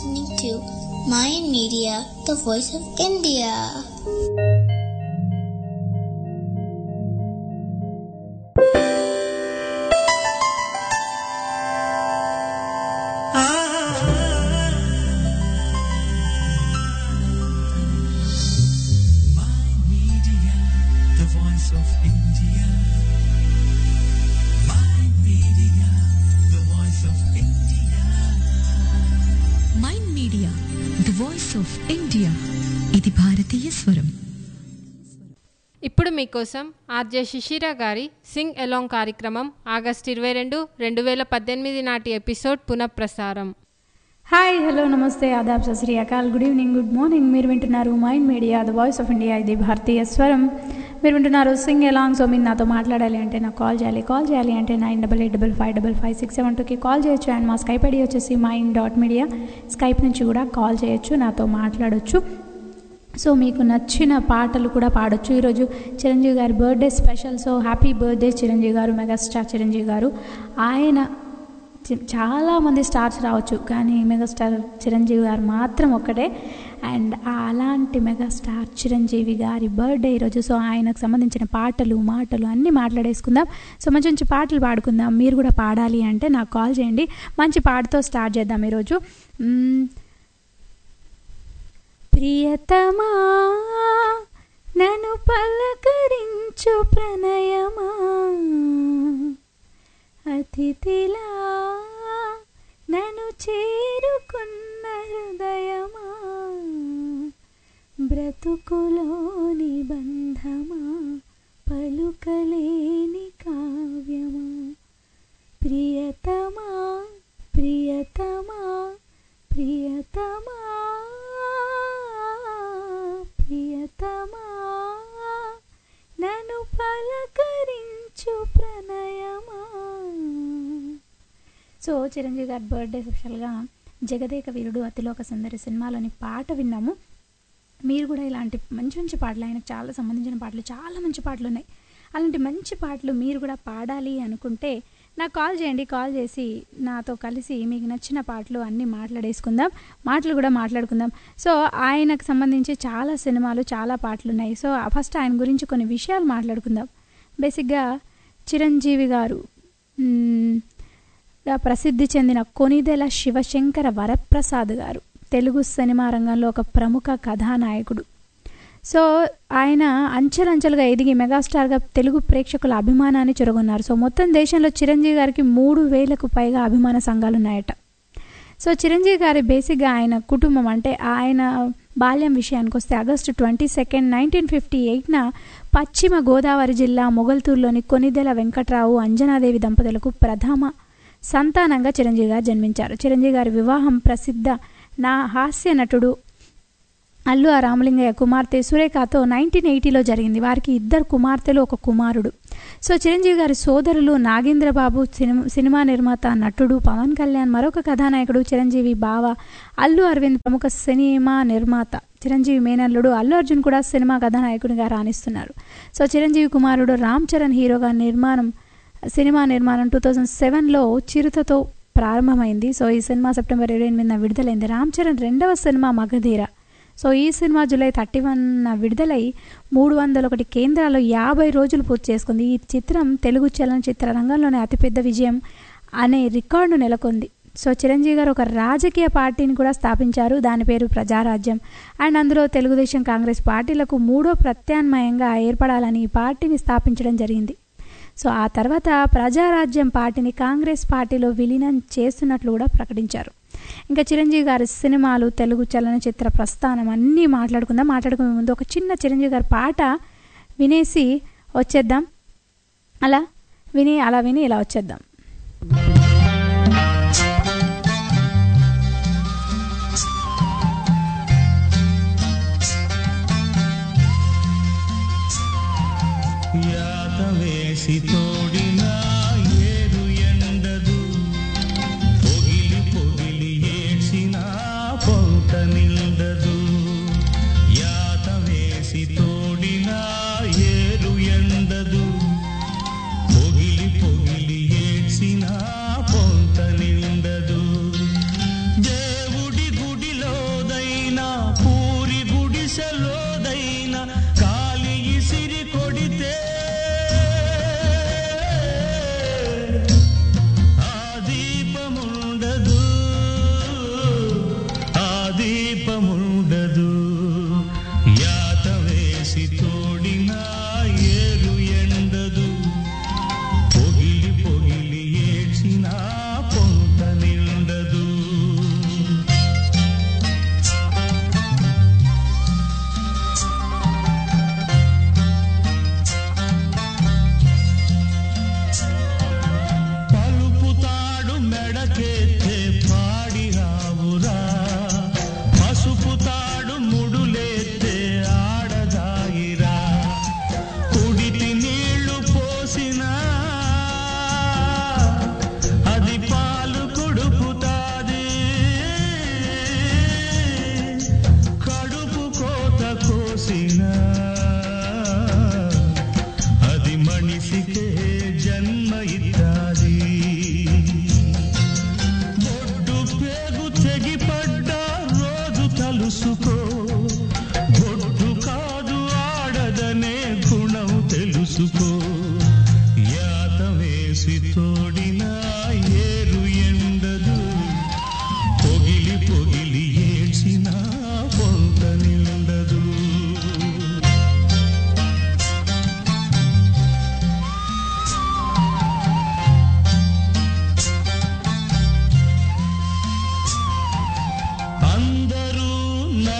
listening to Mayan Media, the voice of India. Media, the voice of India. My media, the voice of India. Mind media the voice of India ఇది భారతీయ స్వరం ఇప్పుడు మీకోసం RJ శిశిర గారి Singh along కార్యక్రమం August ఇరవై రెండు రెండు వేల పద్దెనిమిది నాటి ఎపిసోడ్ పునఃప్రసారం హాయ్ హలో నమస్తే ఆదాబ్ సశ్రీ అకాల్ గుడ్ ఈవినింగ్ గుడ్ మార్నింగ్ మీరు వింటున్నారు mind media the voice of India ఇది భారతీయ స్వరం మీరు వింటున్నారు సింగ్ ఎలాంగ్ సో మీరు నాతో మాట్లాడాలి అంటే నాకు కాల్ చేయాలి కాల్ చేయాలి అంటే nine double eight double five double five six seven టూకి కాల్ చేయొచ్చు అండ్ మా స్కైప్ ఐడి వచ్చేసి మైండ్ డాట్ మీడియా స్కైప్ నుంచి కూడా కాల్ చేయొచ్చు నాతో మాట్లాడొచ్చు సో మీకు నచ్చిన పాటలు కూడా పాడొచ్చు ఈరోజు చిరంజీవి గారి birthday special so happy birthday Chiranjeevi garu megastar Chiranjeevi గారు ఆయన చి- చాలామంది స్టార్స్ రావచ్చు కానీ మెగాస్టార్ చిరంజీవి గారు మాత్రం ఒక్కటే అండ్ ఆ అలాంటి మెగాస్టార్ చిరంజీవి గారి బర్త్డే ఈరోజు సో ఆయనకు సంబంధించిన పాటలు మాటలు అన్నీ మాట్లాడేసుకుందాం సో మంచి మంచి పాటలు పాడుకుందాం మీరు కూడా పాడాలి అంటే నాకు కాల్ చేయండి మంచి పాటతో స్టార్ట్ చేద్దాం ఈరోజు మ్మ్. ప్రియతమా నన్ను పలకరించు ప్రణయమా అతిథిలా నన్ను చేరుకున్న హృదయమా బ్రతుకులోని బంధమా పలుకలేని కావ్యమా ప్రియతమా ప్రియతమా ప్రియతమా ప్రియతమా నన్ను పలకరించు ప్రణయమా సో చిరంజీవి గారి బర్త్డే స్పెషల్గా జగదేక వీరుడు అతిలోక సుందరి సినిమాలోని పాట విన్నాము మీరు కూడా ఇలాంటి మంచి మంచి పాటలు ఆయనకు చాలా సంబంధించిన పాటలు చాలా మంచి పాటలు ఉన్నాయి అలాంటి మంచి పాటలు మీరు కూడా పాడాలి అనుకుంటే నాకు కాల్ చేయండి కాల్ చేసి నాతో కలిసి మీకు నచ్చిన పాటలు అన్నీ మాట్లాడేసుకుందాం మాటలు కూడా మాట్లాడుకుందాం సో ఆయనకు సంబంధించి చాలా సినిమాలు చాలా పాటలు ఉన్నాయి సో ఫస్ట్ ఆయన గురించి కొన్ని విషయాలు మాట్లాడుకుందాం బేసిక్గా చిరంజీవి గారు మ్మ్, గా ప్రసిద్ధి చెందిన కొనిదెల శివశంకర వరప్రసాద్ గారు తెలుగు సినిమా రంగంలో ఒక ప్రముఖ కథానాయకుడు సో ఆయన అంచెలంచెలుగా ఎదిగి మెగాస్టార్గా తెలుగు ప్రేక్షకుల అభిమానాన్ని చొరగొన్నారు సో మొత్తం దేశంలో చిరంజీవి గారికి మూడు వేలకు పైగా అభిమాన సంఘాలు ఉన్నాయట సో చిరంజీవి గారి బేసిక్గా ఆయన కుటుంబం అంటే ఆయన బాల్యం విషయానికి వస్తే August twenty second nineteen fifty ఎయిట్న పశ్చిమ గోదావరి జిల్లా మొగల్తూరులోని కొనిదెల వెంకట్రావు అంజనాదేవి దంపతులకు ప్రథమ సంతానంగా చిరంజీవి గారు జన్మించారు చిరంజీవి గారి వివాహం ప్రసిద్ధ నా హాస్య నటుడు అల్లు ఆ రామలింగయ్య కుమార్తె సురేఖతో నైన్టీన్ ఎయిటీలో జరిగింది వారికి ఇద్దరు కుమార్తెలు ఒక కుమారుడు సో చిరంజీవి గారి సోదరులు నాగేంద్రబాబు సినిమా సినిమా నిర్మాత నటుడు పవన్ కళ్యాణ్ మరొక కథానాయకుడు చిరంజీవి బావ అల్లు అరవింద్ ప్రముఖ సినిమా నిర్మాత చిరంజీవి మేనల్లుడు అల్లు అర్జున్ కూడా సినిమా కథానాయకుడిగా రాణిస్తున్నారు సో చిరంజీవి కుమారుడు రామ్ చరణ్ హీరోగా నిర్మాణం సినిమా నిర్మాణం టూ థౌజండ్ సెవెన్లో చిరుతతో ప్రారంభమైంది సో ఈ సినిమా సెప్టెంబర్ ఇరవై ఎనిమిదిన విడుదలైంది రామ్ చరణ్ రెండవ సినిమా మగధీర సో ఈ సినిమా జూలై థర్టీ వన్ విడుదలై మూడు వందల ఒకటి కేంద్రాల్లో యాభై రోజులు పూర్తి చేసుకుంది ఈ చిత్రం తెలుగు చలనచిత్ర రంగంలోనే అతిపెద్ద విజయం అనే రికార్డు నెలకొంది సో చిరంజీవి గారు ఒక రాజకీయ పార్టీని కూడా స్థాపించారు దాని పేరు ప్రజారాజ్యం అండ్ అందులో తెలుగుదేశం కాంగ్రెస్ పార్టీలకు మూడో ప్రత్యామ్నాయంగా ఏర్పడాలని ఈ పార్టీని స్థాపించడం జరిగింది సో ఆ తర్వాత ప్రజారాజ్యం పార్టీని కాంగ్రెస్ పార్టీలో విలీనం చేస్తున్నట్లు కూడా ప్రకటించారు ఇంకా చిరంజీవి గారి సినిమాలు తెలుగు చలనచిత్ర ప్రస్థానం అన్నీ మాట్లాడుకుందాం మాట్లాడుకునే ముందు ఒక చిన్న చిరంజీవి గారి పాట వినేసి వచ్చేద్దాం అలా విని అలా విని ఇలా వచ్చేద్దాం యాత వేసి తోడిన ఏరు ఎండదు పొగిలి పొగిలి ఏడ్చిన పొంత నిండదు యాత వేసి తోడిన ఏరు ఎండదు పొగిలి పొగిలి ఏడ్చిన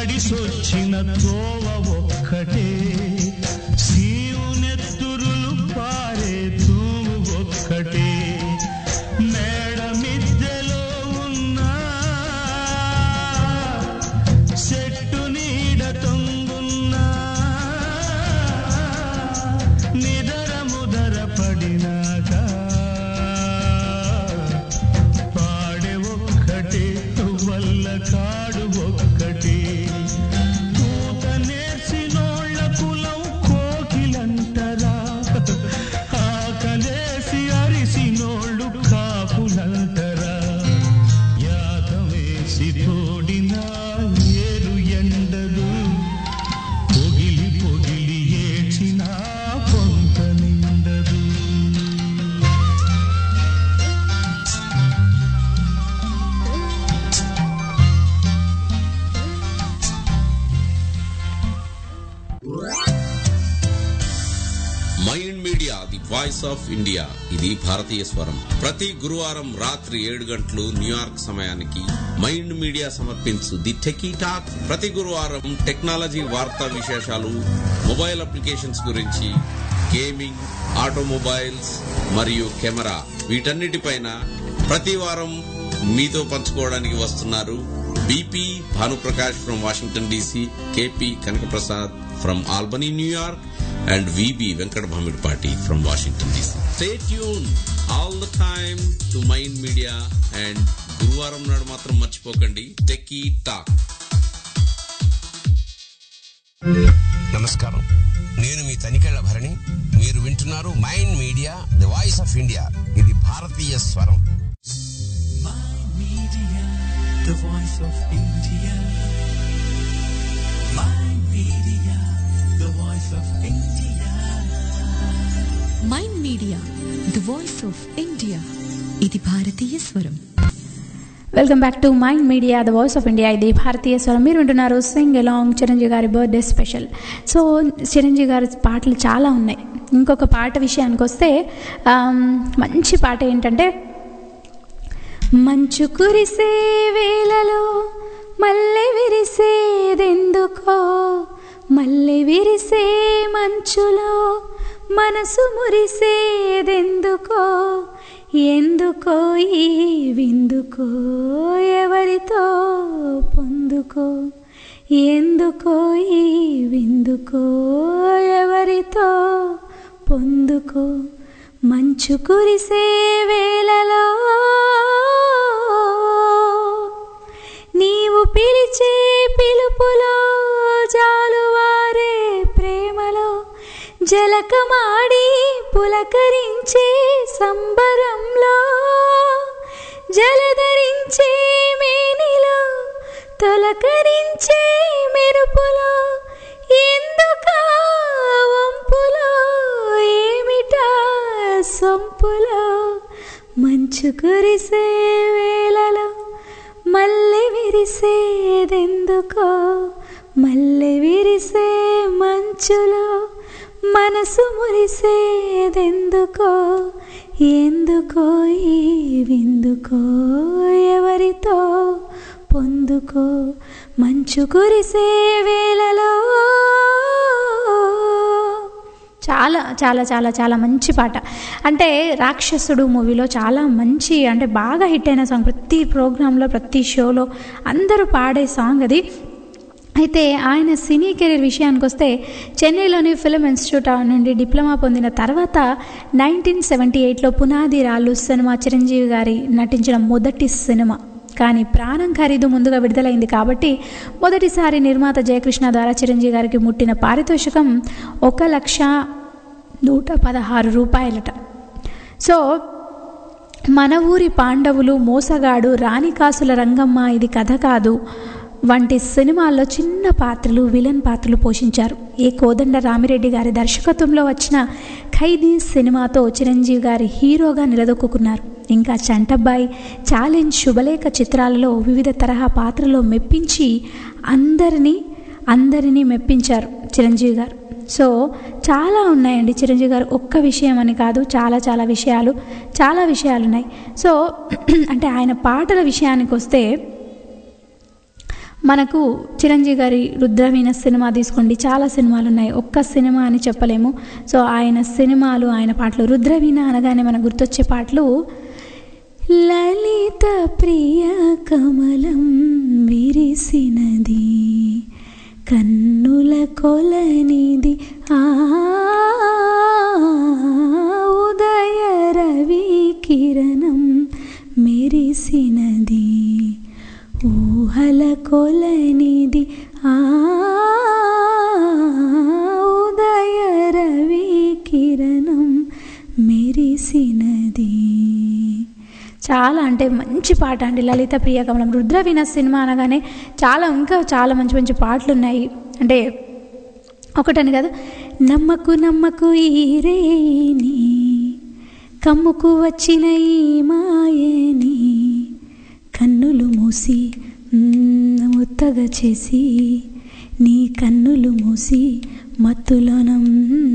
నడిసొచ్చిన తోవ ఒక్కటే సీవునెత్తురులు పారే తూము ఒక్కటే మేడ మిద్దెలో ఉన్నా చెట్టు నీడ తొంగున్నా నిదర ముదర పడినాక పాడే ఒక్కటే వల్ల కాడు ఒక్కటే కూత నేర్చినోళ్ళ కులం కోకిలంటరా ఆకలేసి అరిసినోళ్ళు కాపులంటరా యాత వేసి తోడిన ఏరు ఎండదు పొగిలి పొగిలి ఏడ్చిన పొంత నిండదు mind media the voice of India ఇది భారతీయ స్వరం ప్రతి గురువారం రాత్రి ఏడు గంటలు న్యూయార్క్ సమయానికి మైండ్ మీడియా సమర్పించు ది టెకీ టాక్ ప్రతి గురువారం టెక్నాలజీ వార్తా విశేషాలు మొబైల్ అప్లికేషన్స్ గురించి గేమింగ్ ఆటోమొబైల్స్ మరియు కెమెరా వీటన్నిటిపైన ప్రతి వారం మీతో పంచుకోవడానికి వస్తున్నారు BP Bhanuprakash from Washington DC KP Kanakaprasad from Albany New York and VB Venkat Bhamidpati from Washington DC. Stay tuned all the time to Mind Media and గురువారం నాడు మాత్రం మర్చిపోకండి టెక్కీ టాక్ నమస్కారం నేను మీ తనికెళ్ల భరణి మీరు వింటున్నారు mind media the voice of India ఇది భారతీయ స్వరం Media, the voice of India. My media, the voice of India. Mind media the voice of India ఇది భారతీయ స్వరం welcome back to mind media the voice of India ఇది భారతీయ స్వరం మీరు వింటున్నారు సింగ్ అలాంగ్ చిరంజీవి గారి బర్త్డే స్పెషల్ సో చిరంజీవి గారి పాటలు చాలా ఉన్నాయి ఇంకొక పాట విషయానికి వస్తే ఆమ్, మంచి పాట ఏంటంటే మంచు కురిసే వేళలో మల్లె విరిసేదెందుకో మల్లె విరిసే మంచులో మనసు మురిసేదెందుకో ఎందుకో ఈ విందుకో ఎవరితో పొందుకో ఎందుకో ఈ విందుకో ఎవరితో పొందుకో మంచు కురిసే వేళలో నీవు పిలిచే పిలుపులో జాలువారే ప్రేమలో జలకమాడి పులకరించే సంబరంలో జలధరించే మేనిలో తొలకరించే మెరుపులో ఎందుకా వంపులో ఏమిటా సొంపులో మంచు కురిసే వేళలో మల్లె విరిసేదెందుకో మల్లె విరిసే మంచులో మనసు మురిసేదెందుకో ఎందుకో ఈ విందుకో ఎవరితో పొందుకో మంచు కురిసే వేళలో చాలా చాలా చాలా చాలా మంచి పాట అంటే రాక్షసుడు మూవీలో చాలా మంచి అంటే బాగా హిట్ అయిన సాంగ్ ప్రతి ప్రోగ్రాంలో ప్రతి షోలో అందరూ పాడే సాంగ్ అది అయితే ఆయన సినీ కెరీర్ విషయానికి వస్తే చెన్నైలోని ఫిలిం ఇన్స్టిట్యూట్ నుండి డిప్లొమా పొందిన తర్వాత నైన్టీన్ సెవెంటీ ఎయిట్లో పునాది రాళ్ళు సినిమా చిరంజీవి గారి నటించిన మొదటి సినిమా కానీ ప్రాణం ఖరీదు ముందుగా విడుదలైంది కాబట్టి మొదటిసారి నిర్మాత జయకృష్ణ ద్వారా చిరంజీవి గారికి ముట్టిన పారితోషికం ఒక లక్ష నూట పదహారు రూపాయలట సో మన ఊరి పాండవులు మోసగాడు రాణికాసుల రంగమ్మ ఇది కథ కాదు వంటి సినిమాల్లో చిన్న పాత్రలు విలన్ పాత్రలు పోషించారు ఏ కోదండ రామిరెడ్డి గారి దర్శకత్వంలో వచ్చిన ఖైదీ సినిమాతో చిరంజీవి గారి హీరోగా నిలదొక్కున్నారు ఇంకా చంటబ్బాయి ఛాలెంజ్ శుభలేఖ చిత్రాలలో వివిధ తరహా పాత్రలో మెప్పించి అందరినీ అందరినీ మెప్పించారు చిరంజీవి గారు సో చాలా ఉన్నాయండి చిరంజీవి గారు ఒక్క విషయం అని కాదు చాలా చాలా విషయాలు చాలా విషయాలు ఉన్నాయి సో అంటే ఆయన పాటల విషయానికి వస్తే మనకు చిరంజీవి గారి రుద్రవీణ సినిమా తీసుకోండి చాలా సినిమాలు ఉన్నాయి ఒక్క సినిమా అని చెప్పలేము సో ఆయన సినిమాలు ఆయన పాటలు రుద్రవీణ అనగానే మనకు గుర్తొచ్చే పాటలు లలిత ప్రియ కమలం విరిసినది కన్నుల కొలనిది ఆ ఉదయ రవి కిరణం మెరిసినది ఊహల కొలనిది ఆ ఉదయ రవి కిరణం మెరిసినది చాలా అంటే మంచి పాట అండి లలిత ప్రియ కమలం రుద్రవీణ సినిమా అనగానే చాలా ఇంకా చాలా మంచి మంచి పాటలు ఉన్నాయి అంటే ఒకటని కాదు నమ్మకు నమ్మకు ఈ రేని కమ్ముకు వచ్చిన ఈ మాయని కన్నులు మూసి మ్మ్, ముత్తగా చేసి నీ కన్నులు మూసి మత్తులోనం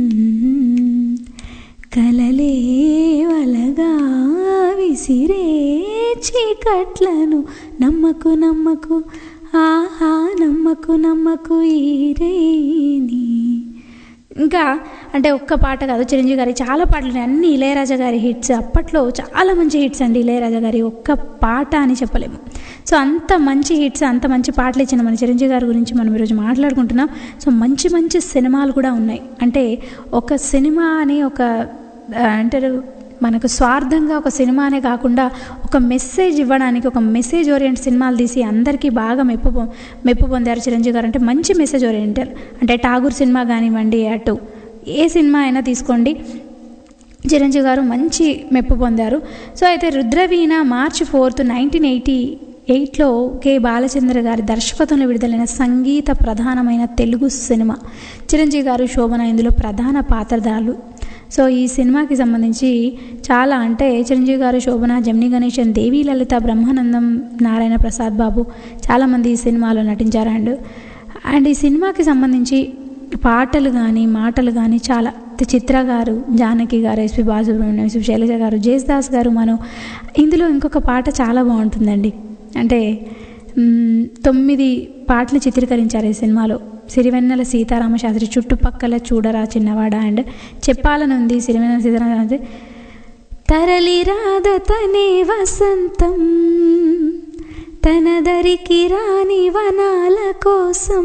కలలే వలగా విసిరే చీకట్లను నమ్మకు నమ్మకు ఆహా నమ్మకు నమ్మకు ఈరేని ఇంకా అంటే ఒక్క పాట కాదు చిరంజీవి గారి చాలా పాటలు ఉన్నాయి అన్ని ఇళయరాజా గారి హిట్స్ అప్పట్లో చాలా మంచి హిట్స్ అండి ఇళయరాజా గారి ఒక్క పాట అని చెప్పలేము సో అంత మంచి హిట్స్ అంత మంచి పాటలు ఇచ్చిన మన చిరంజీవి గారి గురించి మనం ఈరోజు మాట్లాడుకుంటున్నాం సో మంచి మంచి సినిమాలు కూడా ఉన్నాయి అంటే ఒక సినిమా అని ఒక ఆ, అంటారు మనకు స్వార్థంగా ఒక సినిమానే కాకుండా ఒక మెసేజ్ ఇవ్వడానికి ఒక మెసేజ్ ఓరియంట్ సినిమాలు తీసి అందరికీ బాగా మెప్పు పొ- మెప్పు పొందారు చిరంజీవి గారు అంటే మంచి మెసేజ్ ఓరియంటర్ అంటే ఠాగూర్ సినిమా కానివ్వండి అటు ఏ సినిమా అయినా తీసుకోండి చిరంజీవి గారు మంచి మెప్పు పొందారు సో అయితే Rudraveena March fourth nineteen eighty ఎయిట్లో కె బాలచంద్ర గారి దర్శకత్వంలో విడుదలైన సంగీత ప్రధానమైన తెలుగు సినిమా చిరంజీవి గారు శోభన ఇందులో ప్రధాన పాత్రధారులు సో ఈ సినిమాకి సంబంధించి చాలా అంటే చిరంజీవి గారు శోభన జమిని గణేశన్ దేవి లలిత బ్రహ్మానందం నారాయణ ప్రసాద్ బాబు చాలామంది ఈ సినిమాలో నటించారు అండ్ అండ్ ఈ సినిమాకి సంబంధించి పాటలు కానీ మాటలు కానీ చాలా చిత్ర గారు జానకి గారు ఎస్పి బాలసుబ్రహ్మణ్యం ఎస్పి శైలజ గారు జేస్దాస్ గారు మనం ఇందులో ఇంకొక పాట చాలా బాగుంటుందండి అంటే మ్, తొమ్మిది పాటలు చిత్రీకరించారు ఈ సినిమాలో సిరివెన్నెల సీతారామ శాస్త్రి చుట్టుపక్కల చూడరా చిన్నవాడ అండ్ చెప్పాలనుంది సిరివెన్నెల సీతారామ శాస్త్రి తరలి రాద తనే వసంతం తన దరికి రాని వనాల కోసం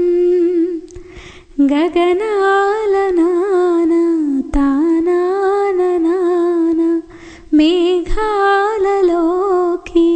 గగనాల నాన తానాన నాన మేఘాలలోకి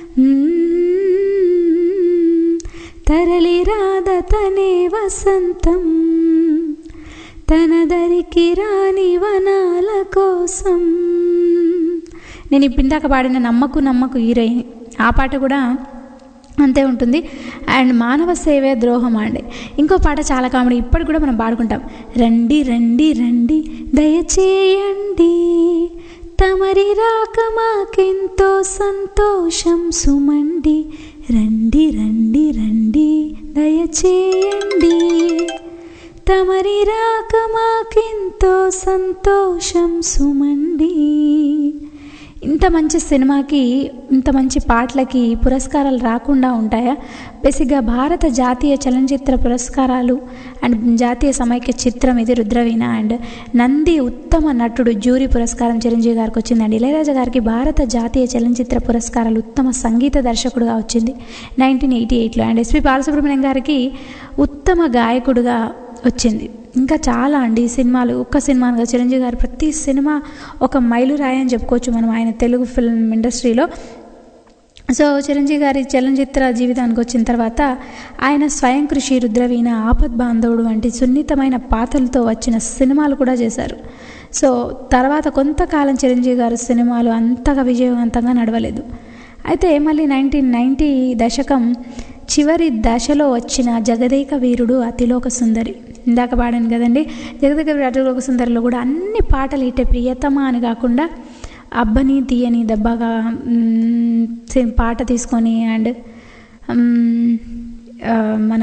మ్మ్. తరలి రాద తనే వసంతం తన దరికి రాని వనాల కోసం నేను ఇప్పుడు ఇందాక పాడిన నమ్మకు నమ్మకు హీరోయిన్ ఆ పాట కూడా అంతే ఉంటుంది అండ్ మానవ సేవే ద్రోహం అండి ఇంకో పాట చాలా కామెడీ ఇప్పటికి కూడా మనం పాడుకుంటాం రండి రండి రండి దయచేయండి తమరి రాక మాకెంతో సంతోషం సుమండి రండి రండి రండి దయచేయండి తమరి రాక మాకెంతో సంతోషం సుమండి ఇంత మంచి సినిమాకి ఇంత మంచి పాటలకి పురస్కారాలు రాకుండా ఉంటాయా బేసిక్గా భారత జాతీయ చలనచిత్ర పురస్కారాలు అండ్ జాతీయ సమైక్య చిత్రం ఇది రుద్రవీణ అండ్ నంది ఉత్తమ నటుడు జ్యూరీ పురస్కారం చిరంజీవి గారికి వచ్చిందండి ఇళయరాజా గారికి భారత జాతీయ చలనచిత్ర పురస్కారాలు ఉత్తమ సంగీత దర్శకుడుగా వచ్చింది నైన్టీన్ ఎయిటీ ఎయిట్లో అండ్ ఎస్పి బాలసుబ్రహ్మణ్యం గారికి ఉత్తమ గాయకుడుగా వచ్చింది ఇంకా చాలా అండి ఈ సినిమాలు ఒక్క సినిమాగా చిరంజీవి గారు ప్రతి సినిమా ఒక మైలురాయి అని చెప్పుకోవచ్చు మనం ఆయన తెలుగు ఫిల్మ్ ఇండస్ట్రీలో సో చిరంజీవి గారి చలనచిత్ర జీవితానికి వచ్చిన తర్వాత ఆయన స్వయం కృషి రుద్రవీణ ఆపద్ బాంధవుడు వంటి సున్నితమైన పాత్రలతో వచ్చిన సినిమాలు కూడా చేశారు సో తర్వాత కొంతకాలం చిరంజీవి గారు సినిమాలు అంతగా విజయవంతంగా నడవలేదు అయితే మళ్ళీ నైన్టీన్ నైంటీ దశకం చివరి దశలో వచ్చిన జగదేక వీరుడు అతిలోక సుందరి ఇందాక పాడాను కదండి జగదేక వీరుడు అతిలోక సుందరిలో కూడా అన్ని పాటలు ఇట్టే ప్రియతమ అని కాకుండా అబ్బని తీయని దెబ్బగా మ్, సేమ్ పాట తీసుకొని అండ్ మ్, ఆ, మన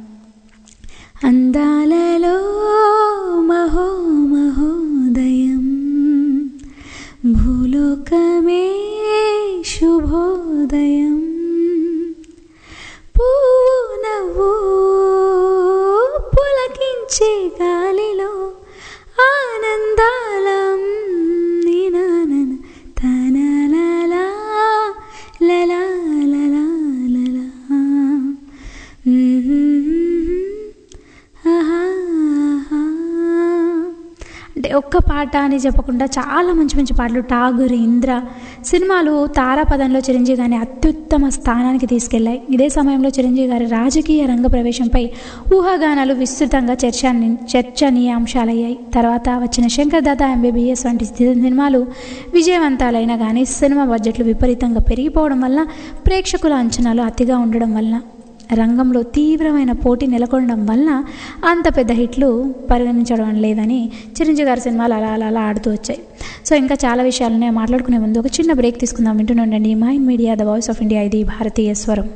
అందాలలో మహో మహోదయం భూలోకమే శుభోదయం పువ్వు ఒక్క పాట అని చెప్పకుండా చాలా మంచి మంచి పాటలు ఠాగూర్ ఇంద్ర సినిమాలు తారాపదంలో చిరంజీవి గారిని అత్యుత్తమ స్థానానికి తీసుకెళ్లాయి ఇదే సమయంలో చిరంజీవి గారి రాజకీయ రంగ ప్రవేశంపై ఊహాగానాలు విస్తృతంగా చర్చాని చర్చనీయాంశాలయ్యాయి తర్వాత వచ్చిన శంకర్ దాదా ఎంబీబీఎస్ వంటి సినిమాలు విజయవంతాలైనా కానీ సినిమా బడ్జెట్లు విపరీతంగా పెరిగిపోవడం వల్ల ప్రేక్షకుల అంచనాలు అతిగా ఉండడం వలన రంగంలో తీవ్రమైన పోటీ నెలకొనడం వలన అంత పెద్ద హిట్లు పరిగణించడం లేదని చిరంజీవి గారి సినిమాలు అలా అలా అలా ఆడుతూ వచ్చాయి సో ఇంకా చాలా విషయాలనే మాట్లాడుకునే ముందు ఒక చిన్న బ్రేక్ తీసుకుందాం వింటున్నాండి mind media the voice of India ఇది భారతీయ స్వరం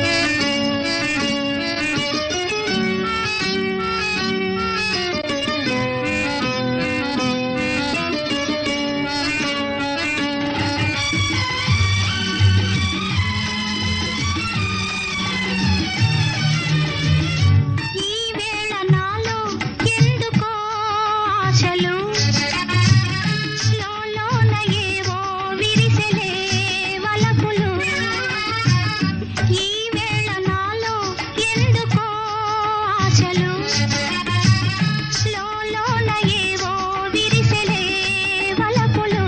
ఈ వేళ నాలో ఎందుకో ఆశలు లోలోన ఏవో విరిసెలే వలపులు ఈ వేళ నాలో ఎందుకో ఆశలు లోలోన ఏవో విరిసెలే వలపులు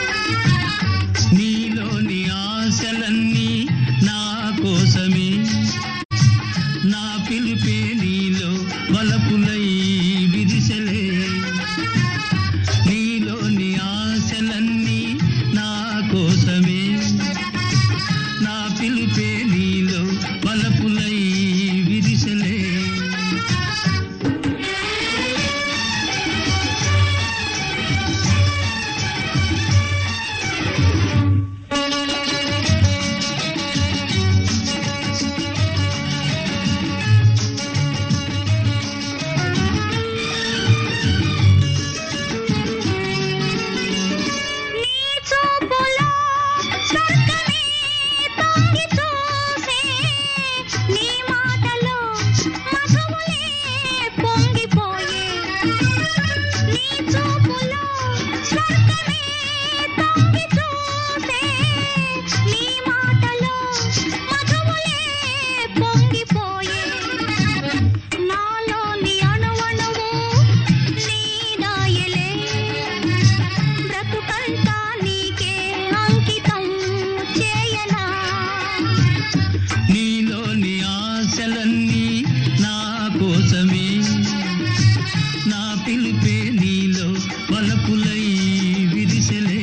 నీలోని ఆశలన్నీ నా కోసమే నా పిలిపే నీలో వలపులై విరిసెలే నీలోని ఆశలన్నీ నా కోసమే నా పిలిపే నీలో వలపులై విరిసెలే నీ చూపులో స్వర్గమే తొంగి చూసే నీ మాటలో మధువులే పొంగిపోయే నీ చూపులో స్వర్గమే తొంగి చూసే నీ మాటలో మధువులే పొంగిపోయే నాలోని అణువణువు నీదాయలే బ్రతుకంతా నీకే అంకితం చేయనా నీలోని ఆశలన్నీ నా కోసమే నా పిలిపే నీలో వలపులై విరిసెలే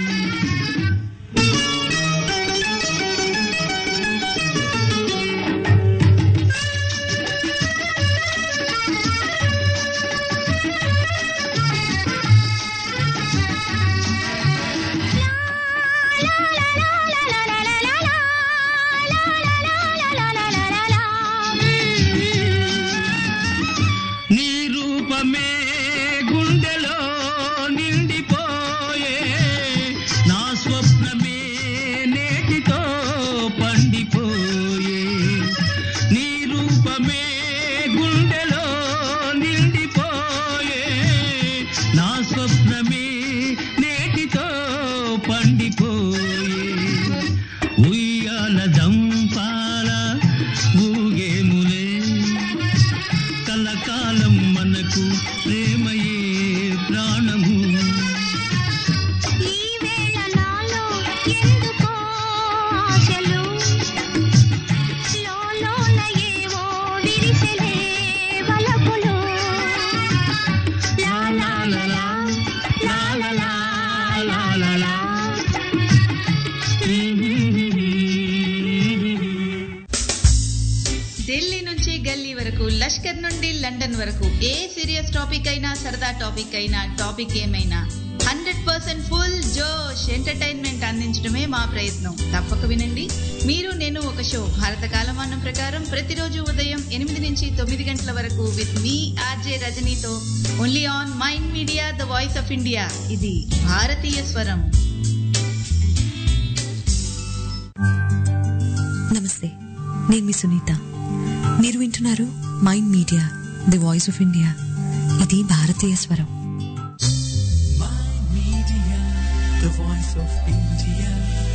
నీ రూపమే గుండెలో నిండిపోయే నా స్వప్నమే నేటితో పండిపోయే నీ రూపమే గుండెలో నిండిపోయే నా స్వప్నమే నేటితో పండిపోయే ఉయ్యాల జంపాల ఊగేములే కలకాలం మనకు ప్రేమయే ప్రాణము ఈ వేళ నాలో ఎందుకో ఆశలు లోలోన ఏవో విరిసెలే వలపులు లా లా లా లా లా లా లా లా లా లా ఢిల్లీ నుంచి గల్లీ వరకు లష్కర్ నుండి లండన్ వరకు ఏ సీరియస్ టాపిక్ అయినా సరదా టాపిక్ అయినా టాపిక్ ఏమైనా హండ్రెడ్ పర్సెంట్ ఫుల్ జోష్ ఎంటర్టైన్మెంట్ అందించడమే మా ప్రయత్నం తప్పక వినండి మీరు నేను ఒక షో భారత కాలమానం ప్రకారం ప్రతిరోజు ఉదయం ఎనిమిది నుంచి తొమ్మిది గంటల వరకు విత్ మీ ఆర్జే రజనీతో only on mind media the voice of India ఇది భారతీయ స్వరం నమస్తే నేను మీ సునీత మీరు వింటున్నారు mind media the voice of India ఇది భారతీయ స్వరం Media, the voice of India.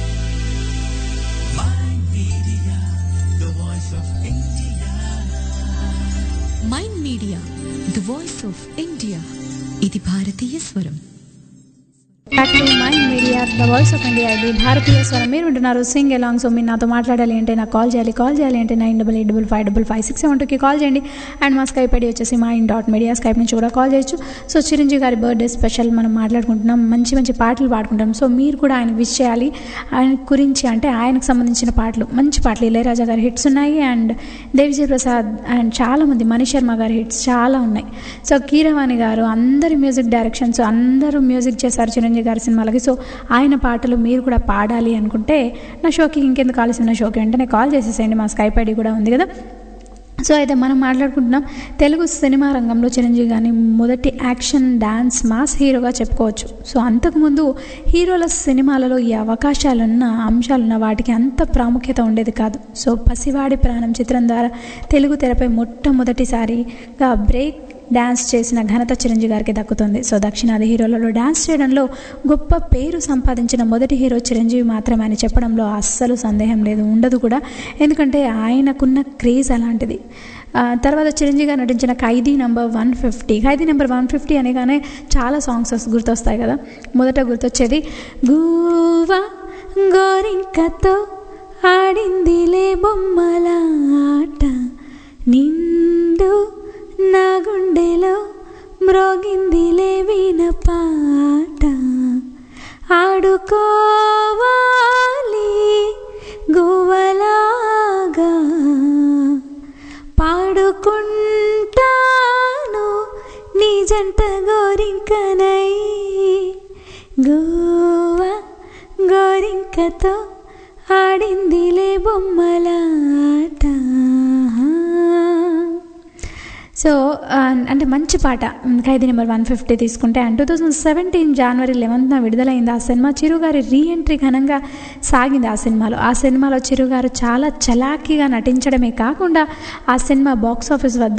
My media, the voice of India. Mind media the voice of India ఇది భారతీయ స్వరం back to mind media the voice of India ఇది భారతీయ స్వరం మీరు వింటున్నారు సింగ్ ఎలాంగ్ సో మీరు నాతో మాట్లాడాలి అంటే నాకు కాల్ చేయాలి కాల్ చేయాలి అంటే nine double eight double five double five six seven టూకి కాల్ చేయండి అండ్ మా స్కైప్ ఐడి వచ్చేసి మా ఇన్ డాట్ మీడియా స్కైప్ నుంచి కూడా కాల్ చేయొచ్చు సో చిరంజీవి గారి బర్త్డే స్పెషల్ మనం మాట్లాడుకుంటున్నాం మంచి మంచి పాటలు పాడుకుంటాం సో మీరు కూడా ఆయన విష్ చేయాలి ఆయన గురించి అంటే ఆయనకు సంబంధించిన పాటలు మంచి పాటలు ఇళయరాజా గారి హిట్స్ ఉన్నాయి అండ్ దేవిజీ ప్రసాద్ అండ్ చాలామంది మణి శర్మ గారి హిట్స్ చాలా ఉన్నాయి సో కీరవాణి గారు అందరి మ్యూజిక్ డైరెక్షన్స్ అందరూ మ్యూజిక్ చేశారు చిరంజీవి గారి సినిమాలకి సో ఆయన పాటలు మీరు కూడా పాడాలి అనుకుంటే నా షోకి ఇంకెందుకు కావాల్సిన షోకి వెంటనే కాల్ చేసేసేయండి మా స్కైప్ ఐడి కూడా ఉంది కదా సో అయితే మనం మాట్లాడుకుంటున్నాం తెలుగు సినిమా రంగంలో చిరంజీవి గారిని మొదటి యాక్షన్ డాన్స్ మాస్ హీరోగా చెప్పుకోవచ్చు సో అంతకుముందు హీరోల సినిమాలలో ఈ అవకాశాలున్న అంశాలున్న వాటికి అంత ప్రాముఖ్యత ఉండేది కాదు సో పసివాడి ప్రాణం చిత్రం ద్వారా తెలుగు తెరపై మొట్టమొదటిసారిగా బ్రేక్ డ్యాన్స్ చేసిన ఘనత చిరంజీవి గారికి దక్కుతుంది సో దక్షిణాది హీరోలలో డ్యాన్స్ చేయడంలో గొప్ప పేరు సంపాదించిన మొదటి హీరో చిరంజీవి మాత్రమే అని చెప్పడంలో అస్సలు సందేహం లేదు ఉండదు కూడా ఎందుకంటే ఆయనకున్న క్రేజ్ అలాంటిది ఆ, తర్వాత చిరంజీవి గారు నటించిన Khaidi number one fifty Khaidi number one fifty అనగానే చాలా సాంగ్స్ వస్తు- గుర్తొస్తాయి కదా మొదట గుర్తొచ్చేది గూవా గోరింకతో ఆడిందిలే బొమ్మల ఆట నిండు నా గుండెలో మ్రోగిందిలే వీణ పాట ఆడుకోవాలి గువ్వలాగా పాడుకుంటాను నీ జంట గోరింకనై గువ్వ గోరింకతో ఆడిందిలే బొమ్మలాట సో ఆ, అంటే మంచి పాట ఉమ్, ఖైదీ నెంబర్ వన్ ఫిఫ్టీ తీసుకుంటే and two thousand seventeen January లెవెన్త్న విడుదలైంది ఆ సినిమా చిరుగారి రీఎంట్రీ ఘనంగా సాగింది ఆ సినిమాలో ఆ సినిమాలో చిరుగారు చాలా చలాకీగా నటించడమే కాకుండా ఆ సినిమా బాక్స్ ఆఫీస్ వద్ద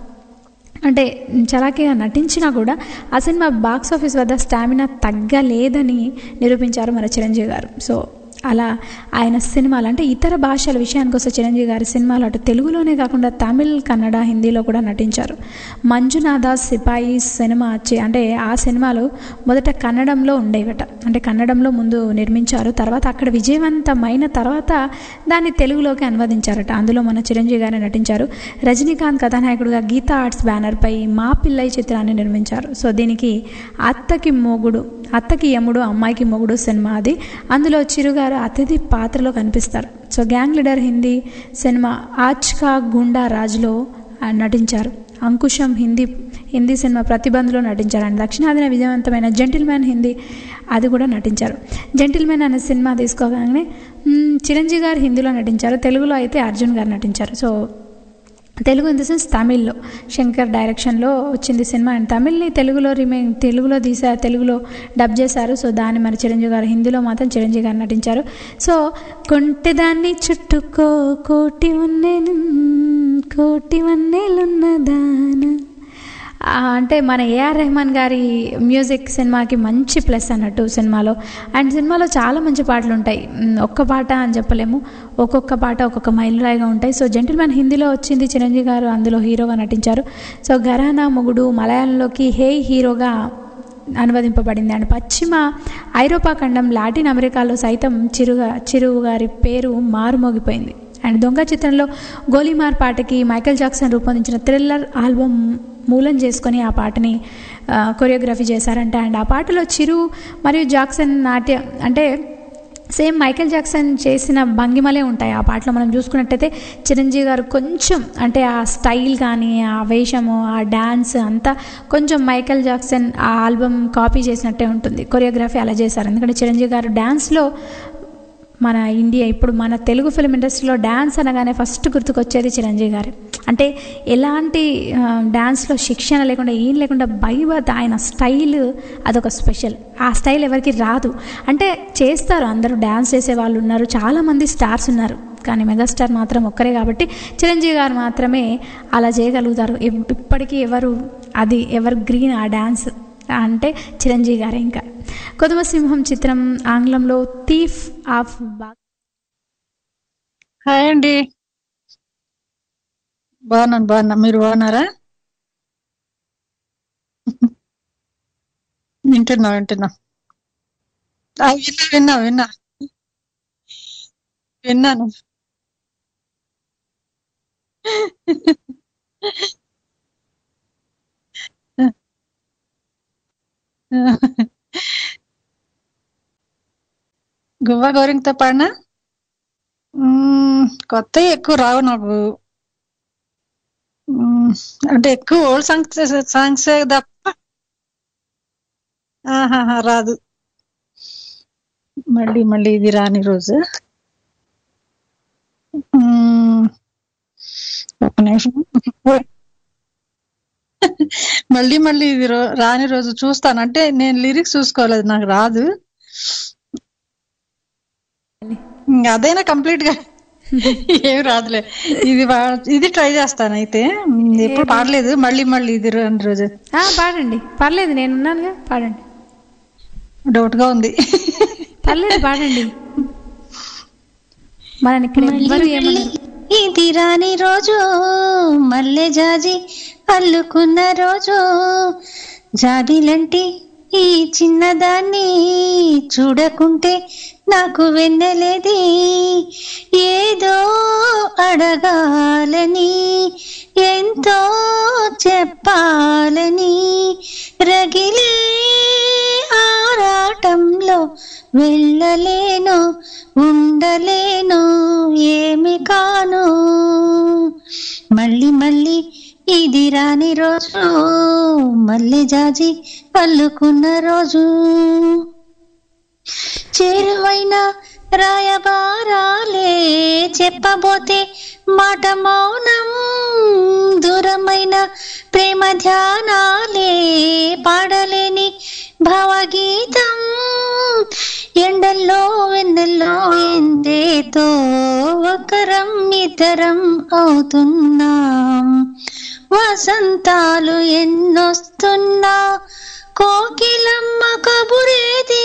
అంటే చలాకీగా నటించినా కూడా ఆ సినిమా బాక్స్ ఆఫీస్ వద్ద స్టామినా తగ్గలేదని నిరూపించారు మన చిరంజీవి గారు సో అలా ఆయన సినిమాలు అంటే ఇతర భాషల విషయానికి వస్తే చిరంజీవి గారి సినిమాలు అటు తెలుగులోనే కాకుండా తమిళ్ కన్నడ హిందీలో కూడా నటించారు మంజునాథ సిపాయి సినిమా వచ్చి అంటే ఆ సినిమాలు మొదట కన్నడంలో ఉండేవట అంటే కన్నడంలో ముందు నిర్మించారు తర్వాత అక్కడ విజయవంతమైన తర్వాత దాన్ని తెలుగులోకి అనువదించారట అందులో మన చిరంజీవి గారు నటించారు రజనీకాంత్ కథానాయకుడుగా గీతా ఆర్ట్స్ బ్యానర్పై మా పిల్లై చిత్రాన్ని నిర్మించారు సో దీనికి అత్తకి మొగుడు అత్తకి యముడు అమ్మాయికి మొగుడు సినిమా అది అందులో చిరుగారు అతిథి పాత్రలో కనిపిస్తారు సో గ్యాంగ్ లీడర్ హిందీ సినిమా ఆచ్కా గుండా రాజ్లో ఆ, నటించారు అంకుశం హిందీ హిందీ సినిమా ప్రతిబంధలో నటించారు అండ్ దక్షిణాదిన విజయవంతమైన జెంటిల్మ్యాన్ హిందీ అది కూడా నటించారు జెంటిల్మ్యాన్ అనే సినిమా తీసుకోగానే మ్, చిరంజీవి గారు హిందీలో నటించారు తెలుగులో అయితే అర్జున్ గారు నటించారు so Telugu in the sense తమిళ్లో శంకర్ డైరెక్షన్లో వచ్చింది సినిమా అండ్ తమిళ్ని తెలుగులో రీమేక్ తెలుగులో తీసారు తెలుగులో డబ్ చేశారు సో దాన్ని మరి చిరంజీవి గారు హిందీలో మాత్రం చిరంజీవి గారు నటించారు సో కొంటెదాన్ని చుట్టుకో కోటి వన్నెలు కోటి వన్నెలున్నదాన ఆ, అంటే మన ఏఆర్ రెహమాన్ గారి మ్యూజిక్ సినిమాకి మంచి ప్లస్ అన్నట్టు సినిమాలో అండ్ సినిమాలో చాలా మంచి పాటలు ఉంటాయి మ్, ఒక్క పాట అని చెప్పలేము ఒక్కొక్క పాట ఒక్కొక్క మైలురాయిగా ఉంటాయి సో జెంటిల్మెన్ హిందీలో వచ్చింది చిరంజీవి గారు అందులో హీరోగా నటించారు సో ఘరానా మొగుడు మలయాళంలోకి హే హీరోగా అనువదింపబడింది అండ్ పశ్చిమ ఐరోపా ఖండం లాటిన్ అమెరికాలో సైతం చిరుగా చిరువు గారి పేరు మారుమోగిపోయింది అండ్ దొంగ చిత్రంలో గోలీమార్ పాటకి మైకేల్ జాక్సన్ రూపొందించిన థ్రిల్లర్ ఆల్బమ్ మూలం చేసుకొని ఆ పాటని ఆ, కొరియోగ్రఫీ చేశారంట అండ్ ఆ పాటలో చిరు మరియు జాక్సన్ నాట్య అంటే సేమ్ మైకేల్ జాక్సన్ చేసిన భంగిమలే ఉంటాయి ఆ పాటలో మనం చూసుకున్నట్టయితే చిరంజీవి గారు కొంచెం అంటే ఆ స్టైల్ కానీ ఆ వేషము ఆ డ్యాన్స్ అంతా కొంచెం మైకేల్ జాక్సన్ ఆ ఆల్బమ్ కాపీ చేసినట్టే ఉంటుంది కొరియోగ్రఫీ అలా చేశారు ఎందుకంటే చిరంజీవి గారు డ్యాన్స్లో మన ఇండియా ఇప్పుడు మన తెలుగు ఫిల్మ్ ఇండస్ట్రీలో డ్యాన్స్ అనగానే ఫస్ట్ గుర్తుకొచ్చేది చిరంజీవి గారు అంటే ఎలాంటి ఆ, డ్యాన్స్లో శిక్షణ లేకుండా ఏం లేకుండా బైబత్ ఆయన స్టైల్ అదొక స్పెషల్ ఆ స్టైల్ ఎవరికి రాదు అంటే చేస్తారు అందరూ డ్యాన్స్ చేసే వాళ్ళు ఉన్నారు చాలామంది స్టార్స్ ఉన్నారు కానీ మెగాస్టార్ మాత్రం ఒక్కరే కాబట్టి చిరంజీవి గారు మాత్రమే అలా చేయగలుగుతారు ఇప్- ఇప్పటికీ ఎవరు అది ఎవర్ గ్రీన్ ఆ డ్యాన్స్ అంటే చిరంజీవి గారే ఇంకా కొదమ సింహం చిత్రం ఆంగ్లంలో థీఫ్ ఆఫ్ బా హాయ్ అండి బాగున్నాను బాగున్నా మీరు బాగున్నారా వింటున్నా వింటున్నా ఆ, విన్నా విన్నా విన్నా విన్నాను గువ్వ గోరింగ్తో పాడినా మ్మ్, కొత్త ఎక్కువ రావు నాకు మ్మ్, అంటే ఎక్కువ ఓల్డ్ సాంగ్స్ సాంగ్స్ తప్ప ఆహాహా రాదు మళ్ళీ మళ్ళీ ఇది రాని రోజు మ్మ్, ఒక నిమిషం మళ్ళీ మళ్ళీ ఇది రో- రాని రోజు చూస్తాను అంటే నేను లిరిక్స్ చూసుకోలేదు నాకు రాదు ఇంక అదైనా కంప్లీట్ గా ఏం రాదులే ఇది వా- ఇది ట్రై చేస్తాను అయితే ఎప్పుడు పాడలేదు మళ్ళీ మళ్ళీ ఇది రాని రోజు ఆ, పాడండి పర్లేదు నేను ఉన్నానుగా పాడండి డౌట్ గా ఉంది పర్లేదు పాడండి మనని ఇక్కడ ఎవ్వరు ఏమన్నారు ఇది రాని రోజు మల్లె జాజి అల్లుకున్న రోజు జాబిలంటి ఈ చిన్నదాన్ని చూడకుంటే నాకు వెన్నెలేది ఏదో అడగాలని ఎంతో చెప్పాలని రగిలే ఆరాటంలో వెళ్ళలేను ఉండలేను ఏమి కాను మళ్ళీ మళ్ళీ ఇది రాని రోజు మళ్ళీ జాజి అల్లుకున్న రోజు చేరువైన రాయబారాలే చెప్పబోతే మాట మౌనం దూరమైన ప్రేమ ధ్యానాలే పాడలేని భావగీతం ఎండల్లో వెన్నెల్లో ఎందేతో ఒకరం ఇద్దరం అవుతున్నాం వసంతాలు ఎన్నొస్తున్నా కోకిలమ్మ కబురేది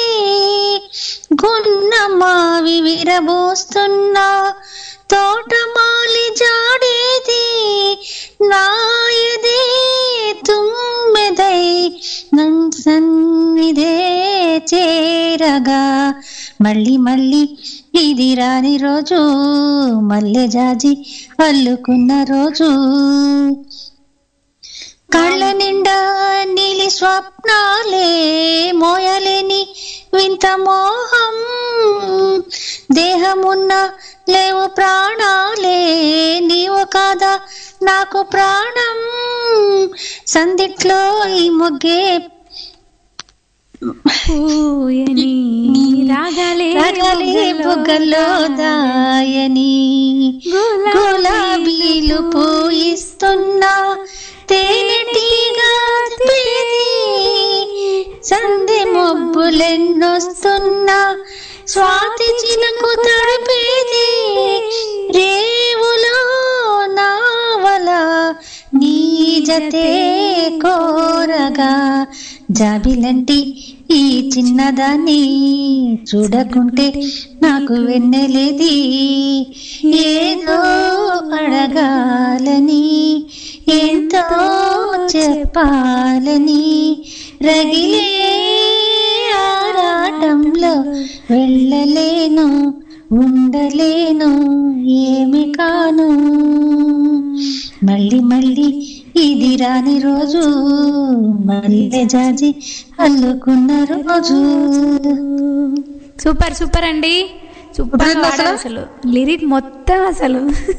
గున్నమావి విరబోస్తున్నా తోటమాలి జాడేది నాయదే తుమ్మెదై నన్ సన్నిధే చేరగా మళ్ళీ మళ్ళీ ఇది రాని రోజు మల్లె జాజి అల్లుకున్న రోజు కళ్ళ నిండా నీలి స్వప్నాలే మోయలేని వింత మోహం దేహమున్న లేవు ప్రాణాలే నీవు కాదా నాకు ప్రాణం సందిట్లో ఈ మొగ్గే పూయని రాగాలే రాగాలే బుగ్గల్లో దాయని గులాబీలు పూయిస్తున్నా తేనెటీగా పేది సంధి మబ్బులెన్నొస్తున్నా స్వాతి చినుకు తడిపేది రేవులో నావల నీ జతే కోరగా జాబిలంటి ఈ చిన్నదాన్ని చూడకుంటే నాకు వెన్నెలేది ఏదో అడగాలని ఎంతో చెప్పాలని రగిలే ఆరాటంలో వెళ్ళలేను ఉండలేను ఏమి కాను మళ్ళీ మళ్ళీ ఇది రాని రోజు మల్లె జాజి అల్లుకున్న రోజు సూపర్ సూపర్ అండి సూపర్ బాగుందా అసలు? అసలు లిరిక్ మొత్తం అసలు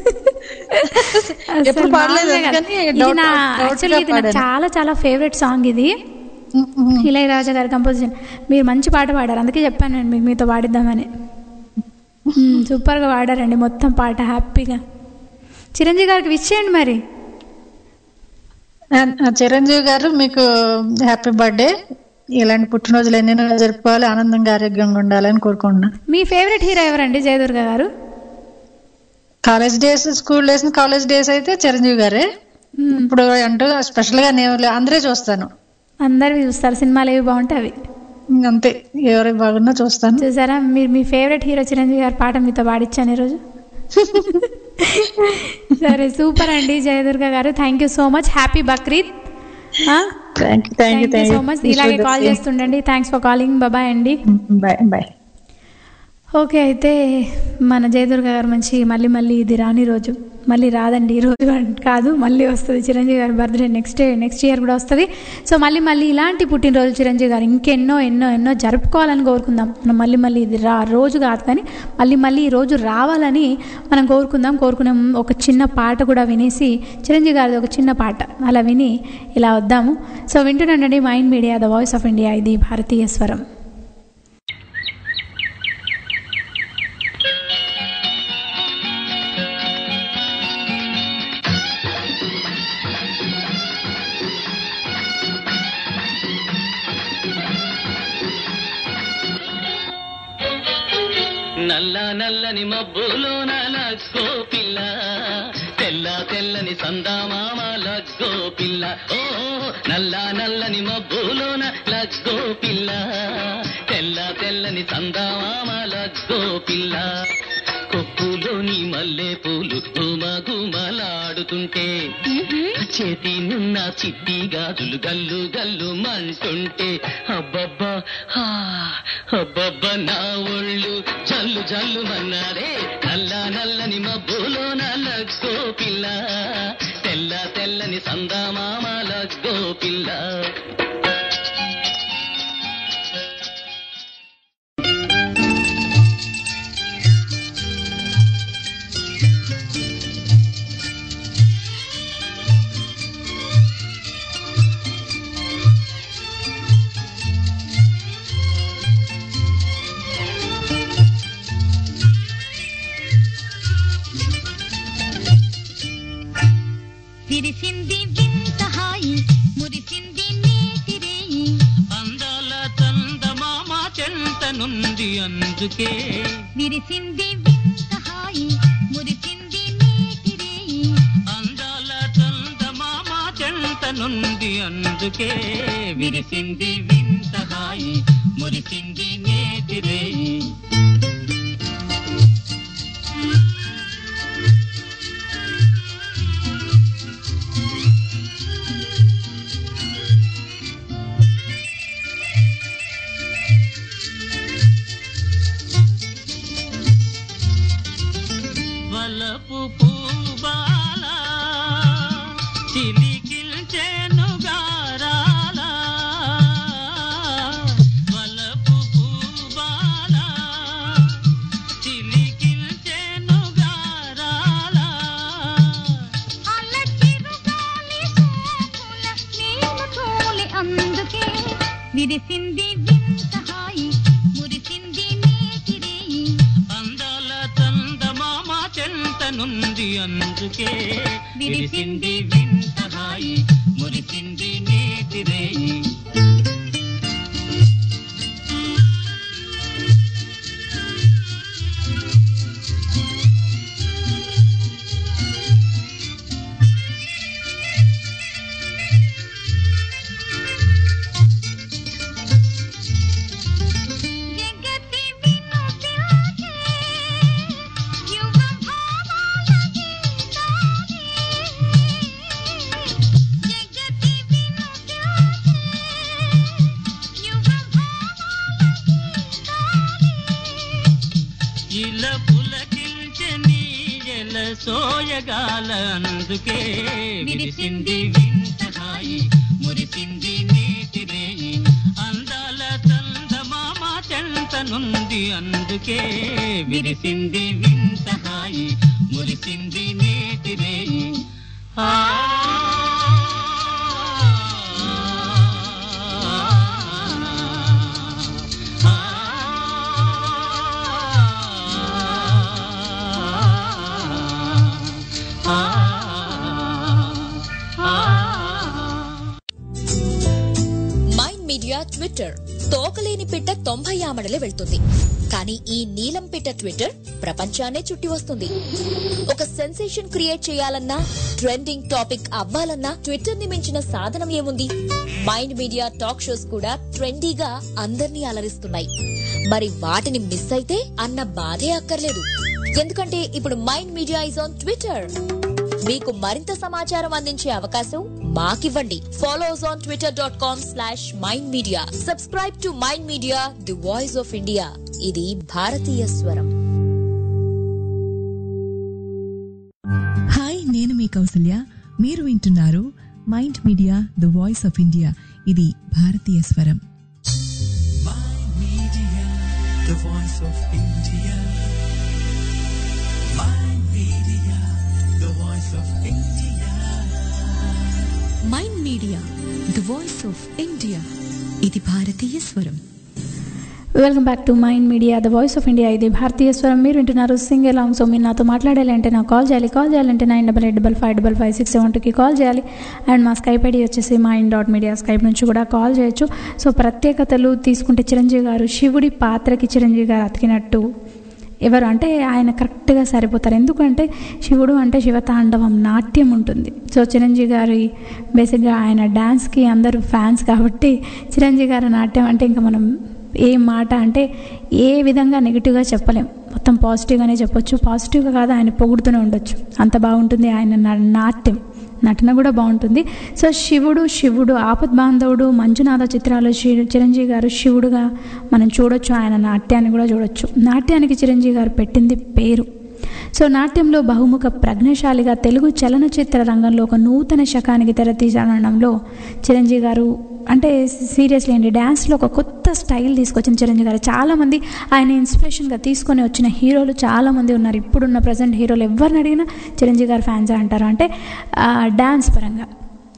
అసలు ఎప్పుడు పాడలేదు మామూలుగా కాదు. అందుకని ఇది doubt- నా doubt గా యాక్చువల్లీ ఇది నాకు పాడాను. చాలా చాలా ఫేవరెట్ సాంగ్ ఇది ఇళయరాజా గారి కంపోజిషన్ మీరు మంచి పాట పాడారు అందుకే చెప్పాను నేను మీకు మీతో పాడిద్దామని మ్మ్, సూపర్గా పాడారండి మొత్తం పాట హ్యాపీగా చిరంజీవి గారికి విష్ చేయండి మరి ఆ- ఆ చిరంజీవి గారు మీకు హ్యాపీ బర్త్డే ఇలాంటి పుట్టినరోజులు ఎన్నెన్నో జరుపుకోవాలి ఆనందంగా ఆరోగ్యంగా ఉండాలని కోరుకుంటున్నా మీ ఫేవరెట్ హీరో ఎవరండి జయదుర్గ గారు college days school days college days అయితే చిరంజీవి గారే మ్మ్. ఇప్పుడు అంటూ స్పెషల్ గా నేను లే- అందరే చూస్తాను అందరివి చూస్తారు సినిమాలు ఏవి బాగుంటే అవి అంతే ఎవరి బాగున్నా చూస్తాను చూసారా మీరు మీ ఫేవరెట్ హీరో చిరంజీవి గారి పాట మీతో పాడించాను ఈరోజు సరే సూపర్ అండి జయదుర్గ గారు thank you so much happy Bakrid ఆ? Thank you thank you thank you so much ఇలాగే కాల్ చేస్తుండండి థ్యాంక్స్ ఫర్ కాలింగ్ బాబాయ్ అండి బాయ్ బాయ్ ఓకే అయితే మన జయదుర్గ గారు మంచి మళ్ళీ మళ్ళీ ఇది రాని రోజు మళ్ళీ రాదండి ఈ రోజు కాదు మళ్ళీ వస్తుంది చిరంజీవి గారి బర్త్డే నెక్స్ట్ నెక్స్ట్ ఇయర్ కూడా వస్తుంది సో మళ్ళీ మళ్ళీ ఇలాంటి పుట్టినరోజు చిరంజీవి గారు ఇంకెన్నో ఎన్నో ఎన్నో జరుపుకోవాలని కోరుకుందాం మనం మళ్ళీ మళ్ళీ ఇది రా రోజు కాదు కానీ మళ్ళీ మళ్ళీ ఈ రోజు రావాలని మనం కోరుకుందాం కోరుకునే ముందు ఒక చిన్న పాట కూడా వినేసి చిరంజీవి గారిది ఒక చిన్న పాట అలా విని ఇలా వద్దాము సో వింటున్నానండి mind media the voice of India ఇది భారతీయ స్వరం నల్ల నల్లని మబ్బులోన లగ్గో పిల్ల తెల్ల తెల్లని సందామామ లగ్గో పిల్ల ఓ నల్ల నల్లని మబ్బులోన లగ్గో పిల్ల తెల్ల తెల్లని సందామామ లగ్గో పిల్ల కొప్పులోని మల్లె పూలు గుమ గుమలాడుతుంటే చేతి నున్న చిట్టి గాజులు గల్లు గల్లు మంటుంటే అబ్బబ్బా హా, అబ్బబ్బా నా ఒళ్ళు జల్లు జల్లు మన్నారే నల్ల నల్లని మబ్బులో నల్లగో పిల్ల తెల్ల తెల్లని సందామామ లగ్గో పిల్ల విరిసింది వింత హాయి మురిసింది నేటి రేయి అందాల చందమామ చెంతనుంది అందుకే విరిసింది వింత హాయి మురిసింది నేటి రేయి అందాల చందమామ చెంతనుంది అందుకే విరిసింది వింత హాయి మురిసింది నేటి రేయి వలపు పూబాల చిలికిల్చెను గారాల వలపు పూబాల చిలికిల్చెను గారాల అల్లచిరుగాలి సోకుల నేను తోలి అందుకే విరిసింది వింత హాయి మురిసింది నేటి రేయి అందాల చందమామ చెంతనుంది అందుకే విరిసింది వింత హాయి మురిసింది నేటి రేయి జగతి వినుతిలోకే యువ భావాల గీతాలే జగతి వినుతిలోకే యువ భావాల గీతాలే ఇలా పులకిల్చని ఎల సోయగాల అందుకే విరిసింది వింత హాయి మురిసింది నేటి రేయి అందాల చందమామ చెంతనుంది అందుకే విరిసింది వింత హాయి మురిసింది నేటి రేయి ఆ మైండ్ మీడియా ట్విట్టర్ తోకలేని పిట్ట తొంభై ఆమడలే వెళ్తుంది కానీ ఈ నీలం పిట్ట ట్విట్టర్ ప్రపంచాన్నే చుట్టి వస్తుంది ఒక సెన్సేషన్ క్రియేట్ చేయాలన్నా ట్రెండింగ్ టాపిక్ అవ్వాలన్నా ట్విట్టర్ ని మించిన సాధనం ఏముంది మైండ్ మీడియా టాక్ షోస్ కూడా ట్రెండీగా అందర్నీ అలరిస్తున్నాయి మరి వాటిని మిస్ అయితే అన్న బాధే అక్కర్లేదు ఎందుకంటే ఇప్పుడు mind media is on Twitter మీకు మరింత సమాచారం అందించే అవకాశం మాకివ్వండి follow us on Twitter dot com slash mind media subscribe to mind media the voice of India ఇది భారతీయ స్వరం హాయ్ నేను మీ కౌసల్య మీరు వింటున్నారు mind media the voice of India ఇది భారతీయ స్వరం the voice of India. My media, the voice of India. Mind media the voice of India ఇది భారతీయ స్వరం welcome back to mind media the voice of India ఇది భారతీయ స్వరం మీరు వింటున్నారు సింగ్ ఎలాంగ్ సో మీరు నాతో మాట్లాడాలి అంటే నాకు కాల్ చేయాలి కాల్ చేయాలంటే nine double eight double five double five six seven టూకి కాల్ చేయాలి అండ్ మా స్కైప్ ఐడి వచ్చేసి మైండ్ డాట్ మీడియా స్కైప్ నుంచి కూడా కాల్ చేయొచ్చు సో ప్రత్యేకతలు తీసుకుంటే చిరంజీవి గారు శివుడి పాత్రకి చిరంజీవి గారు అతికినట్టు ఎవరు అంటే ఆయన కరెక్ట్గా సరిపోతారు ఎందుకంటే శివుడు అంటే శివతాండవం నాట్యం ఉంటుంది సో చిరంజీవి గారి బేసిక్గా ఆయన డ్యాన్స్కి అందరూ ఫ్యాన్స్ కాబట్టి చిరంజీవి గారి నాట్యం అంటే ఇంకా మనం ఏ మాట అంటే ఏ విధంగా నెగిటివ్గా చెప్పలేం మొత్తం పాజిటివ్గానే చెప్పొచ్చు పాజిటివ్గా కాదు ఆయన పొగుడుతూనే ఉండొచ్చు అంత బాగుంటుంది ఆయన నా- నాట్యం నటన కూడా బాగుంటుంది సో శివుడు శివుడు ఆపద్ బాంధవుడు మంజునాథ చిత్రాలు శి- చిరంజీవి గారు శివుడుగా మనం చూడొచ్చు ఆయన నాట్యాన్ని కూడా చూడొచ్చు నాట్యానికి చిరంజీవి గారు పెట్టింది పేరు సో నాట్యంలో బహుముఖ ప్రజ్ఞశాలిగా తెలుగు చలనచిత్ర రంగంలో ఒక నూతన శకానికి తెరతీసడంలో చిరంజీవి గారు అంటే సీరియస్లీ అండి డ్యాన్స్లో ఒక కొత్త స్టైల్ తీసుకొచ్చిన చిరంజీవి గారు చాలామంది ఆయన ఇన్స్పిరేషన్గా తీసుకొని వచ్చిన హీరోలు చాలామంది ఉన్నారు ఇప్పుడున్న ప్రజెంట్ హీరోలు ఎవరిని అడిగినా చిరంజీవి గారు ఫ్యాన్స్ అంటారు అంటే ఆ, డ్యాన్స్ పరంగా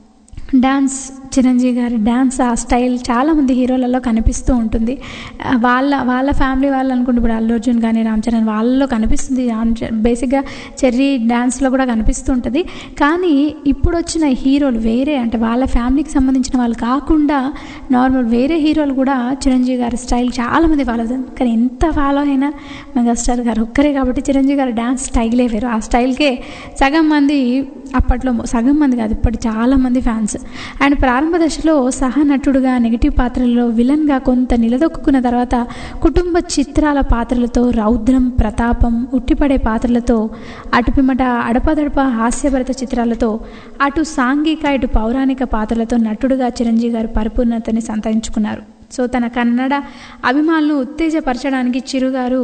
డ్యాన్స్ చిరంజీవి గారి డ్యాన్స్ ఆ స్టైల్ చాలామంది హీరోలలో కనిపిస్తూ ఉంటుంది ఆ, వాళ్ళ వాళ్ళ ఫ్యామిలీ వాళ్ళు అనుకుంటే ఇప్పుడు అల్లు అర్జున్ కానీ రామ్ చరణ్ వాళ్ళలో కనిపిస్తుంది రామ్ చరణ్ బేసిక్గా చెర్రీ డ్యాన్స్లో కూడా కనిపిస్తూ ఉంటుంది కానీ ఇప్పుడు వచ్చిన హీరోలు వేరే అంటే వాళ్ళ ఫ్యామిలీకి సంబంధించిన వాళ్ళు కాకుండా నార్మల్ వేరే హీరోలు కూడా చిరంజీవి గారి స్టైల్ చాలామంది ఫాలో అవుతారు కానీ ఎంత ఫాలో అయినా మెగాస్టార్ గారు ఒక్కరే కాబట్టి చిరంజీవి గారి డ్యాన్స్ స్టైలే వేరు ఆ స్టైల్కే సగం మంది అప్పట్లో సగం మంది కాదు ఇప్పటి చాలా మంది ఫ్యాన్స్ అండ్ ప్రారంభ దశలో సహనటుడుగా నెగిటివ్ పాత్రలలో విలన్గా కొంత నిలదొక్కున్న తర్వాత కుటుంబ చిత్రాల పాత్రలతో రౌద్రం ప్రతాపం ఉట్టిపడే పాత్రలతో అటు పిమ్మట అడపదడప హాస్యభరిత చిత్రాలతో అటు సాంఘిక ఇటు పౌరాణిక పాత్రలతో నటుడుగా చిరంజీవి గారు పరిపూర్ణతని సంతరించుకున్నారు సో తన కన్నడ అభిమానులను ఉత్తేజపరచడానికి చిరుగారు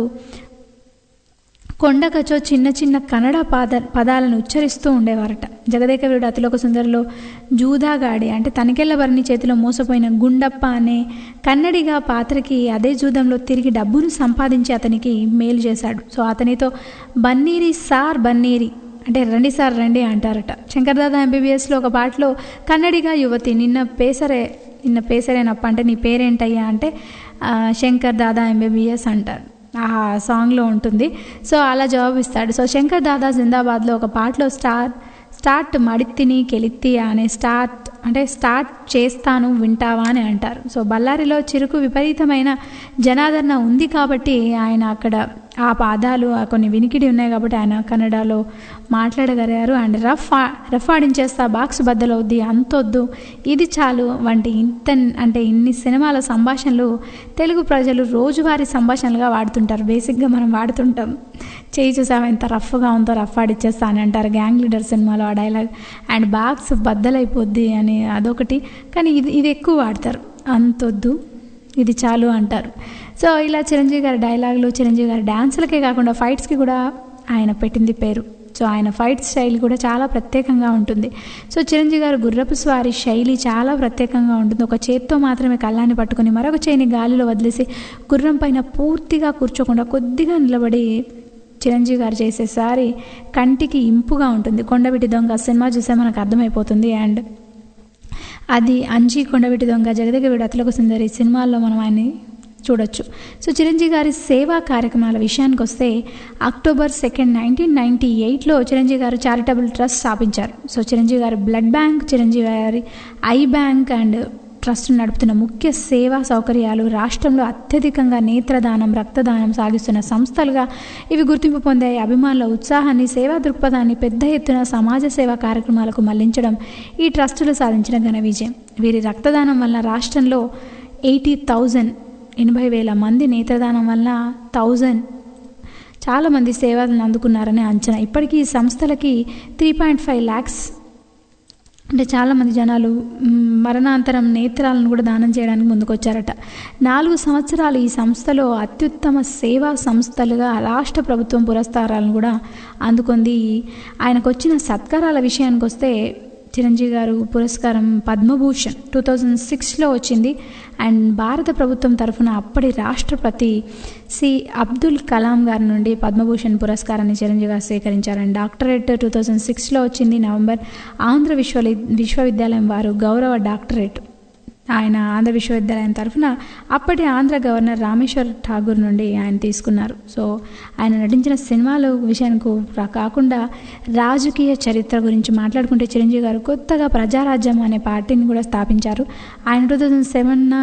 కొండకచో చిన్న చిన్న కన్నడ పాద పదాలను ఉచ్చరిస్తూ ఉండేవారట జగదేక వీరుడు అతిలోక సుందరిలో జూదాగాడి అంటే తనికెళ్ళ భరణి చేతిలో మోసపోయిన గుండప్ప అనే కన్నడిగా పాత్రకి అదే జూదంలో తిరిగి డబ్బును సంపాదించి అతనికి మేలు చేశాడు సో అతనితో బన్నీరి సార్ బన్నీరి అంటే రండి సార్ రండి అంటారట శంకర్దాదా ఎంబీబీఎస్లో ఒక పాటలో కన్నడిగా యువతి నిన్న పేసరే నిన్న పేసరేనప్ప అంటే నీ పేరేంటయ్యా అంటే ఆ, శంకర్ దాదా ఎంబీబీఎస్ అంటారు ఆ సాంగ్లో ఉంటుంది సో అలా జవాబు ఇస్తాడు సో శంకర్ దాదా జిందాబాద్లో ఒక పాటలో స్టార్ట్ స్టార్ట్ మడిత్తిని కెలిత్తి అనే స్టార్ట్ అంటే స్టార్ట్ చేస్తాను వింటావా అని అంటారు సో బళ్ళారిలో చిరుకు విపరీతమైన జనాదరణ ఉంది కాబట్టి ఆయన అక్కడ ఆ పాదాలు ఆ కొన్ని వినికిడి ఉన్నాయి కాబట్టి ఆయన కన్నడలో మాట్లాడగలిగారు అండ్ రఫ్ ఆ- రఫ్ ఆడించేస్తా బాక్స్ బద్దలవుద్ది అంతొద్దు ఇది చాలు వంటి ఇంత అంటే ఇన్ని సినిమాల సంభాషణలు తెలుగు ప్రజలు రోజువారీ సంభాషణలుగా వాడుతుంటారు బేసిక్గా మనం వాడుతుంటాం చేయి చూసావా ఎంత రఫ్గా ఉందో రఫ్ ఆడిచ్చేస్తా అని అంటారు గ్యాంగ్ లీడర్ సినిమాలో ఆ డైలాగ్ అండ్ బాక్స్ బద్దలైపోద్ది అని అదొకటి కానీ ఇది ఇది ఎక్కువ వాడతారు అంతొద్దు ఇది చాలు అంటారు సో ఇలా చిరంజీవి గారి డైలాగులు చిరంజీవి గారి డ్యాన్సులకే కాకుండా ఫైట్స్కి కూడా ఆయన పెట్టింది పేరు సో ఆయన ఫైట్ స్టైల్ కూడా చాలా ప్రత్యేకంగా ఉంటుంది సో చిరంజీవి గారు గుర్రపు స్వారీ శైలి చాలా ప్రత్యేకంగా ఉంటుంది ఒక చేత్తో మాత్రమే కళ్ళాన్ని పట్టుకొని మరొక చేయిని గాలిలో వదిలేసి గుర్రం పైన పూర్తిగా కూర్చోకుండా కొద్దిగా నిలబడి చిరంజీవి గారు చేసేసారి కంటికి ఇంపుగా ఉంటుంది కొండవిటి దొంగ సినిమా చూస్తే మనకు అర్థమైపోతుంది అండ్ అది అంజీ కొండవిటి దొంగ జగదగ వీడు అతలకు సుందరి సినిమాల్లో మనం ఆయన్ని చూడొచ్చు సో చిరంజీవి గారి సేవా కార్యక్రమాల విషయానికి వస్తే అక్టోబర్ సెకండ్ నైన్టీన్ నైంటీ ఎయిట్లో చిరంజీవి గారు చారిటబుల్ ట్రస్ట్ స్థాపించారు సో చిరంజీవి గారి బ్లడ్ బ్యాంక్ చిరంజీవి గారి ఐ బ్యాంక్ అండ్ ట్రస్ట్ నడుపుతున్న ముఖ్య సేవా సౌకర్యాలు రాష్ట్రంలో అత్యధికంగా నేత్రదానం రక్తదానం సాగిస్తున్న సంస్థలుగా ఇవి గుర్తింపు పొందాయి అభిమానుల ఉత్సాహాన్ని సేవా దృక్పథాన్ని పెద్ద ఎత్తున సమాజ సేవా కార్యక్రమాలకు మళ్లించడం ఈ ట్రస్టులు సాధించిన ఘన విజయం వీరి రక్తదానం వల్ల రాష్ట్రంలో ఎయిటీ థౌజండ్ ఎనభై వేల మంది నేత్రదానం వల్ల థౌజండ్ చాలామంది సేవలను అందుకున్నారని అంచనా ఇప్పటికీ ఈ సంస్థలకి త్రీ పాయింట్ ఫైవ్ ల్యాక్స్ అంటే చాలామంది జనాలు మ్, మరణాంతరం నేత్రాలను కూడా దానం చేయడానికి ముందుకొచ్చారట నాలుగు సంవత్సరాలు ఈ సంస్థలో అత్యుత్తమ సేవా సంస్థలుగా రాష్ట్ర ప్రభుత్వం పురస్కారాలను కూడా అందుకుంది ఆయనకు వచ్చిన సత్కారాల విషయానికి వస్తే చిరంజీవి గారు పురస్కారం పద్మభూషణ్ టూ థౌజండ్ సిక్స్లో వచ్చింది అండ్ భారత ప్రభుత్వం తరఫున అప్పటి రాష్ట్రపతి సి అబ్దుల్ కలాం గారి నుండి పద్మభూషణ్ పురస్కారాన్ని చిరంజీవి గారు స్వీకరించారు అండ్ డాక్టరేట్ టూ థౌజండ్ సిక్స్లో వచ్చింది నవంబర్ ఆంధ్ర విశ్వ విశ్వవిద్యాలయం వారు గౌరవ డాక్టరేట్ ఆయన ఆంధ్ర విశ్వవిద్యాలయం తరఫున అప్పటి ఆంధ్ర గవర్నర్ రామేశ్వర్ ఠాగూర్ నుండి ఆయన తీసుకున్నారు సో ఆయన నటించిన సినిమాల విషయానికి రా- కాకుండా రాజకీయ చరిత్ర గురించి మాట్లాడుకుంటే చిరంజీవి గారు కొత్తగా ప్రజారాజ్యం అనే పార్టీని కూడా స్థాపించారు ఆయన టూ థౌజండ్ సెవెన్న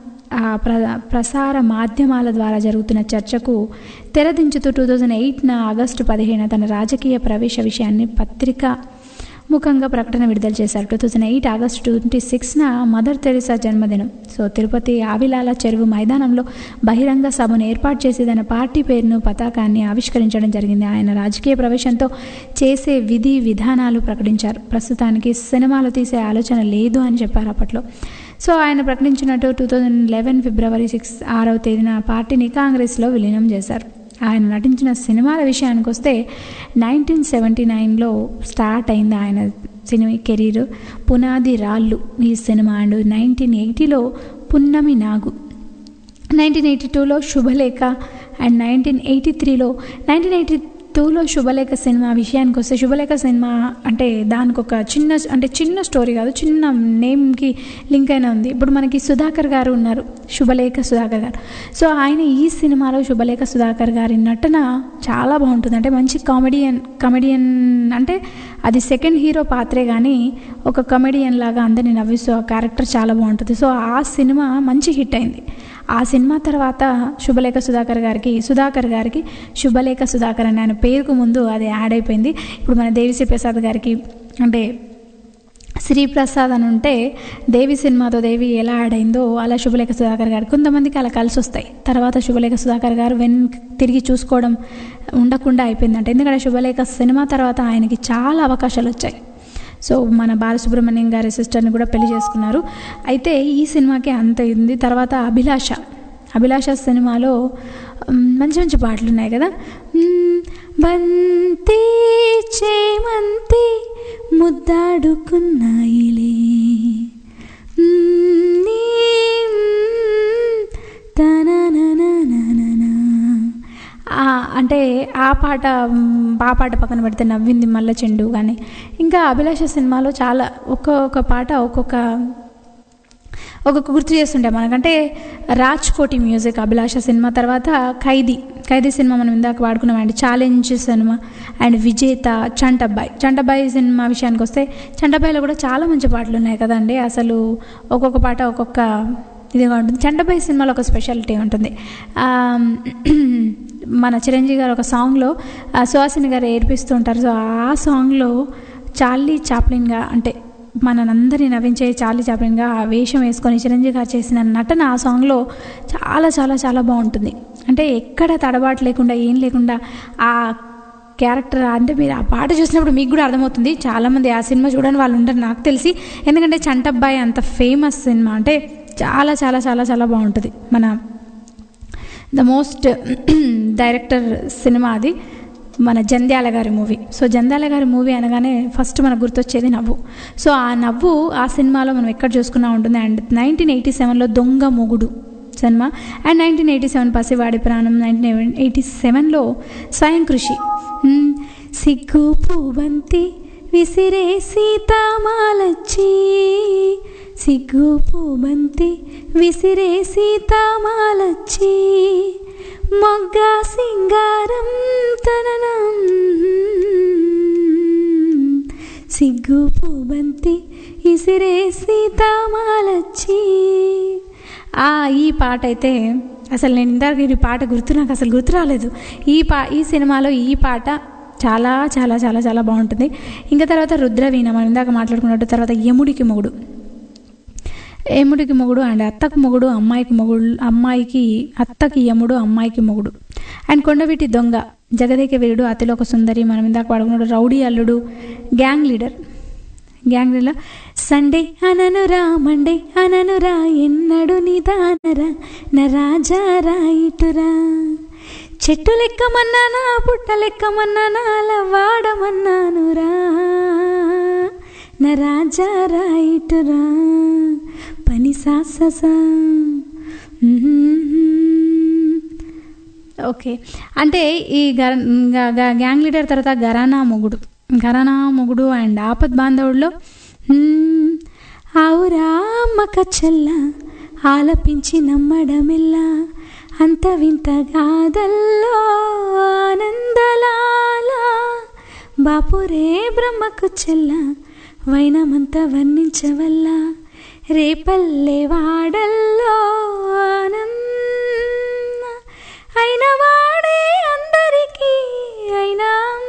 ఆ ప్ర ప్రసార మాధ్యమాల ద్వారా జరుగుతున్న చర్చకు తెరదించుతూ టూ థౌజండ్ ఎయిట్న ఆగస్టు పదిహేను తన రాజకీయ ప్రవేశ విషయాన్ని పత్రిక ముఖంగా ప్రకటన విడుదల చేశారు two thousand eight August twenty సిక్స్న మదర్ తెరిసా జన్మదినం సో తిరుపతి ఆవిలాల చెరువు మైదానంలో బహిరంగ సభను ఏర్పాటు చేసి తన పార్టీ పేరును పతాకాన్ని ఆవిష్కరించడం జరిగింది ఆయన రాజకీయ ప్రవేశంతో చేసే విధి విధానాలు ప్రకటించారు ప్రస్తుతానికి సినిమాలు తీసే ఆలోచన లేదు అని చెప్పారు అప్పట్లో సో ఆయన ప్రకటించినట్టు two thousand eleven February six ఆరవ తేదీన పార్టీని కాంగ్రెస్లో విలీనం చేశారు ఆయన నటించిన సినిమాల విషయానికి వస్తే నైన్టీన్ సెవెంటీ నైన్లో స్టార్ట్ అయింది ఆయన సినిమా కెరీర్ పునాది రాళ్ళు ఈ సినిమా అండ్ నైన్టీన్ ఎయిటీలో పున్నమి నాగు నైన్టీన్ ఎయిటీ టూలో శుభలేఖ అండ్ నైన్టీన్ ఎయిటీ త్రీలో నైన్టీన్ ఎయిటీ టూలో శుభలేఖ సినిమా విషయానికి వస్తే శుభలేఖ సినిమా అంటే దానికి ఒక చిన్న అంటే చిన్న స్టోరీ కాదు చిన్న నేమ్కి లింక్ అయినా ఉంది ఇప్పుడు మనకి సుధాకర్ గారు ఉన్నారు శుభలేఖ సుధాకర్ గారు సో ఆయన ఈ సినిమాలో శుభలేఖ సుధాకర్ గారి నటన చాలా బాగుంటుంది అంటే మంచి కామెడియన్ కమెడియన్ అంటే అది సెకండ్ హీరో పాత్రే కానీ ఒక కమెడియన్ లాగా అందరిని నవ్విస్తూ ఆ క్యారెక్టర్ చాలా బాగుంటుంది సో ఆ సినిమా మంచి హిట్ అయింది ఆ సినిమా తర్వాత శుభలేఖ సుధాకర్ గారికి సుధాకర్ గారికి శుభలేఖ సుధాకర్ అని ఆయన పేరుకు ముందు అది యాడ్ అయిపోయింది ఇప్పుడు మన దేవిశ్రీ ప్రసాద్ గారికి అంటే శ్రీప్రసాద్ అని ఉంటే దేవి సినిమాతో దేవి ఎలా యాడ్ అయిందో అలా శుభలేఖ సుధాకర్ గారు కొంతమందికి అలా కలిసి వస్తాయి తర్వాత శుభలేఖ సుధాకర్ గారు వెన్ తిరిగి చూసుకోవడం ఉండకుండా అయిపోయిందంట ఎందుకంటే శుభలేఖ సినిమా తర్వాత ఆయనకి చాలా అవకాశాలు వచ్చాయి సో మన బాలసుబ్రహ్మణ్యం గారి సిస్టర్ని కూడా పెళ్లి చేసుకున్నారు అయితే ఈ సినిమాకి అంత ఉంది తర్వాత అభిలాష అభిలాష సినిమాలో మ్, మంచి మంచి పాటలు ఉన్నాయి కదా మ్, బంతి చేమంతి ముద్దాడుకున్నాయిలే మ్, నీ, మ్, తనననననన. ఆ, అంటే ఆ పాట మ్, ఆ పాట పక్కన పెడితే నవ్వింది మల్ల చెండు కానీ ఇంకా అభిలాష సినిమాలో చాలా ఒక్కొక్క పాట ఒక్కొక్క ఒక్కొక్క గుర్తు చేస్తుండే మనకంటే రాజ్ కోటి మ్యూజిక్ అభిలాష సినిమా తర్వాత ఖైదీ ఖైదీ సినిమా మనం ఇందాక వాడుకున్నాం అండి ఛాలెంజ్ సినిమా అండ్ విజేత చంటబ్బాయి చంటబ్బాయి సినిమా విషయానికి వస్తే చంటబ్బాయిలో కూడా చాలా మంచి పాటలు ఉన్నాయి కదండి అసలు ఒక్కొక్క పాట ఒక్కొక్క ఇదిగా ఉంటుంది చంటబ్బాయి సినిమాలో ఒక స్పెషాలిటీ ఉంటుంది ఆ, మన చిరంజీవి గారు ఒక సాంగ్లో ఆ, సుహాసిని గారు ఏర్పిస్తూ ఉంటారు సో ఆ సాంగ్లో చార్లీ చాప్లిన్గా అంటే మనందరినీ నవ్వించే చార్లీ చాప్లిన్గా ఆ వేషం వేసుకొని చిరంజీవి గారు చేసిన నటన ఆ సాంగ్లో చాలా చాలా చాలా బాగుంటుంది అంటే ఎక్కడ తడబాటు లేకుండా ఏం లేకుండా ఆ క్యారెక్టర్ అంటే మీరు ఆ పాట చూసినప్పుడు మీకు కూడా అర్థమవుతుంది చాలామంది ఆ సినిమా చూడని వాళ్ళు ఉండరు నాకు తెలిసి ఎందుకంటే చంటబ్బాయి అంత ఫేమస్ సినిమా అంటే చాలా చాలా చాలా చాలా బాగుంటుంది మన ద మోస్ట్ డైరెక్టర్ సినిమా అది మన జంధ్యాల గారి మూవీ సో జంధ్యాల గారి మూవీ అనగానే ఫస్ట్ మనకు గుర్తొచ్చేది నవ్వు సో ఆ నవ్వు ఆ సినిమాలో మనం ఎక్కడ చూసుకున్నా ఉంటుంది అండ్ నైన్టీన్ ఎయిటీ సెవెన్లో దొంగ మొగుడు సినిమా and nineteen eighty seven Pasivadi Pranam nineteen eighty సెవెన్లో స్వయం కృషి మ్, సిగ్గు పూబంతి విసిరే సీతామాలచ్చి సిగ్గు పూబంతి విసిరే సీతామాలచ్చి మొగ్గ సింగారం తననం సిగ్గు పూబంతి ఇసిరే సీతామాలచ్చి ఆ ఈ పాట అయితే అసలు నేను ఇందాక ఈ పాట గుర్తు నాకు అసలు గుర్తు రాలేదు ఈ పా ఈ సినిమాలో ఈ పాట చాలా చాలా చాలా చాలా బాగుంటుంది ఇంకా తర్వాత రుద్రవీణ మనం ఇందాక మాట్లాడుకున్నట్టు తర్వాత యముడికి మొగుడు యముడికి మొగుడు అండ్ అత్తకు మొగుడు అమ్మాయికి మొగుడు అమ్మాయికి అత్తకి యముడు అమ్మాయికి మొగుడు అండ్ కొండవీటి దొంగ జగదేక వీరుడు అతిలోక సుందరి మనం ఇందాక పాడుకున్నాడు Rowdy Alludu gang leader gang leader Sunday అననురా మండే అననురా ఎన్నడు నిదానరా నా రాజా రాయిటురా చెట్టు లెక్కమన్నానా పుట్ట లెక్కమన్నానా అలా వాడమన్నానురా నా రాజా రాయిటురా పని సాససా ఓకే అంటే ఈ గర గ- గ- గ్యాంగ్ లీడర్ తర్వాత గరానా మొగుడు గరానా మొగుడు అండ్ ఆపద్ బాంధవుడిలో మ్మ్, ఆవురా అమ్మక చెల్ల ఆలపించి నమ్మడమెల్లా అంత వింత గాదల్లో ఆనందలాల బాపురే బ్రహ్మకు చెల్ల వైనమంతా వర్ణించవల్ల రేపల్లె వాడల్లో ఆనంద అయిన వాడే అందరికీ అయినా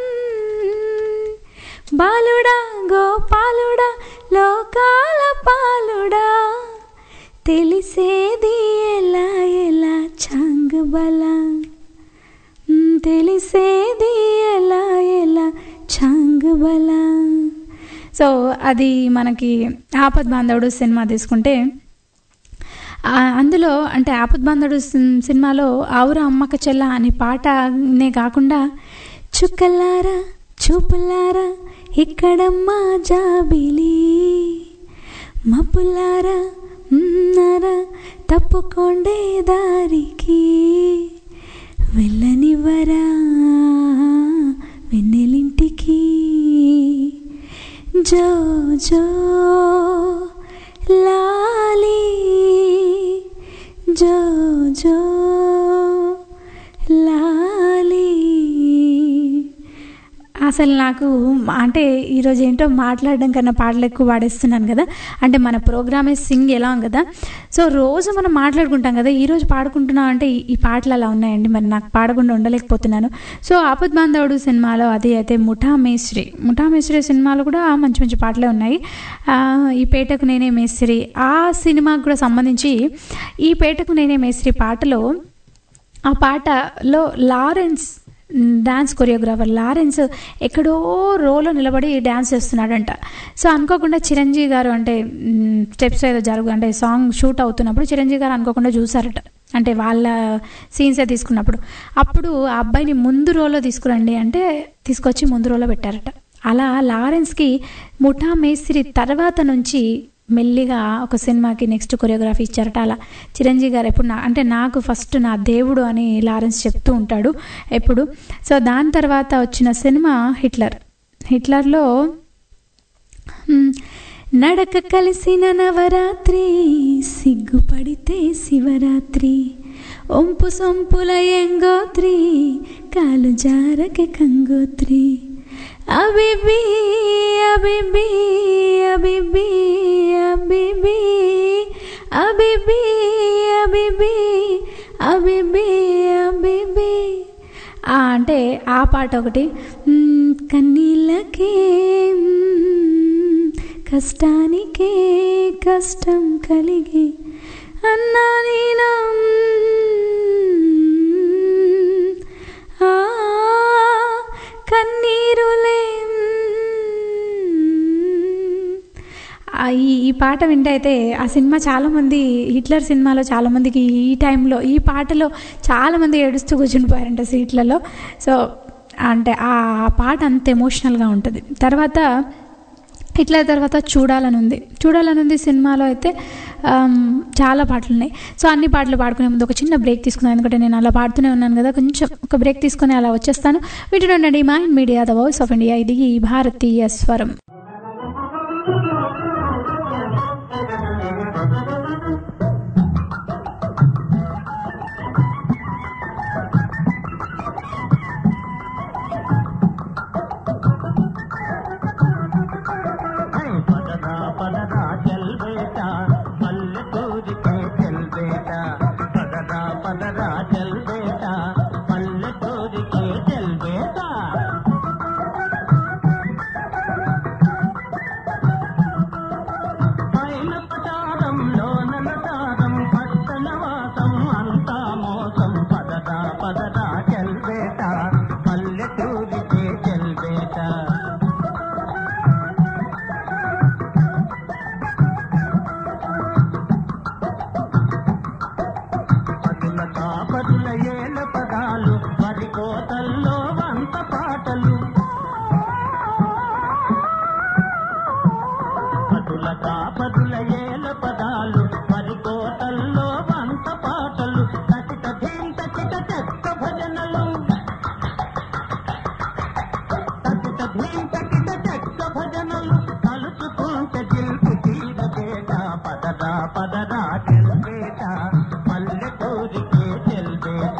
బాలుడా గోపాలుడా లోకాల పాలుడా తెలిసేది ఎలా ఎలా చాంగ్ బలా మ్, తెలిసేది ఎలా ఎలా చాంగ్ బలా సో అది మనకి ఆపద్ బాంధవుడు సినిమా తీసుకుంటే ఆ, అందులో అంటే ఆపద్ బాంధవుడు సిన్- సినిమాలో ఆవుర అమ్మక చెల్ల అనే పాటనే కాకుండా చుక్కలారా చూపులారా ఇక్కడమ్మా జాబిలి మబ్బులారా ఉన్నారా తప్పుకోండే దారికి వెళ్ళనివ్వరా వెన్నెలింటికి జో జో లాలి జో జో లాలి అసలు నాకు అంటే ఈరోజు ఏంటో మాట్లాడడం కన్నా పాటలు ఎక్కువ పాడేస్తున్నాను కదా అంటే మన ప్రోగ్రామే సింగ్ ఎలా కదా సో రోజు మనం మాట్లాడుకుంటాం కదా ఈరోజు పాడుకుంటున్నాం అంటే ఈ- ఈ పాటలు అలా ఉన్నాయండి మరి నాకు పాడకుండా ఉండలేకపోతున్నాను సో ఆపద్ బాంధవుడు సినిమాలో అది అయితే ముఠా మేస్త్రి ముఠా మేస్త్రి సినిమాలో కూడా మంచి మంచి పాటలే ఉన్నాయి ఆ, ఈ పేటకు నేనే మేస్త్రి ఆ సినిమాకు కూడా సంబంధించి ఈ పేటకు నేనే మేస్త్రి పాటలో ఆ పాటలో లారెన్స్ డాన్స్ కొరియోగ్రాఫర్ లారెన్స్ ఎక్కడో రోలో నిలబడి డ్యాన్స్ చేస్తున్నాడంట సో అనుకోకుండా చిరంజీవి గారు అంటే స్టెప్స్ ఏదో జరుగు అంటే సాంగ్ షూట్ అవుతున్నప్పుడు చిరంజీవి గారు అనుకోకుండా చూసారట అంటే వాళ్ళ సీన్సే తీసుకున్నప్పుడు అప్పుడు ఆ అబ్బాయిని ముందు రోలో తీసుకురండి అంటే తీసుకొచ్చి ముందు రోలో పెట్టారట అలా లారెన్స్కి ముఠా మేస్త్రి తర్వాత నుంచి మెల్లిగా ఒక సినిమాకి నెక్స్ట్ కొరియోగ్రఫీ ఇచ్చారట అలా చిరంజీవి గారు ఎప్పుడు నా అంటే నాకు ఫస్ట్ నా దేవుడు అని లారెన్స్ చెప్తూ ఉంటాడు ఎప్పుడు సో దాని తర్వాత వచ్చిన సినిమా హిట్లర్ హిట్లర్లో మ్, నడక కలిసిన నవరాత్రి సిగ్గుపడితే శివరాత్రి ఒంపు సొంపుల ఎంగోత్రి కాలు జారక కంగోత్రి అబిబి అబిబి అబిబి అబిబి అబిబి అబిబి అబిబి అబిబి ఆ అంటే ఆ పాట ఒకటి మ్, కన్నీళ్ళకే మ్, కష్టానికే కష్టం కలిగి అన్నా నేను మ్, ఆ కన్నీరులే ఆ ఈ ఈ పాట వింటే అయితే ఆ సినిమా చాలామంది హిట్లర్ సినిమాలో చాలామందికి ఈ టైంలో ఈ పాటలో చాలామంది ఏడుస్తూ కూర్చుని పోయారంట సీట్లలో సో అంటే ఆ పాట అంత ఎమోషనల్గా ఉంటుంది తర్వాత హిట్లర్ తర్వాత చూడాలని ఉంది చూడాలని ఉంది సినిమాలో అయితే ఆమ్, చాలా పాటలు ఉన్నాయి సో అన్ని పాటలు పాడుకునే ముందు ఒక చిన్న బ్రేక్ తీసుకుందాం ఎందుకంటే నేను అలా పాడుతూనే ఉన్నాను కదా కొంచెం ఒక బ్రేక్ తీసుకొని అలా వచ్చేస్తాను వింటుండండి మా mind media the voice of India ఇది ఈ భారతీయ స్వరం పదరా పదరా చల్ బేటా పల్లెటూరికే చల్ బేటా పదరా పదరా చల్ బేటా పల్లెటూరికే చల్ బేటా వాసనలు కలుసుకుంటే జిల్పు తీరబేట పదరా పదరా చెల్బేట పల్లెటూరికే చెల్బేట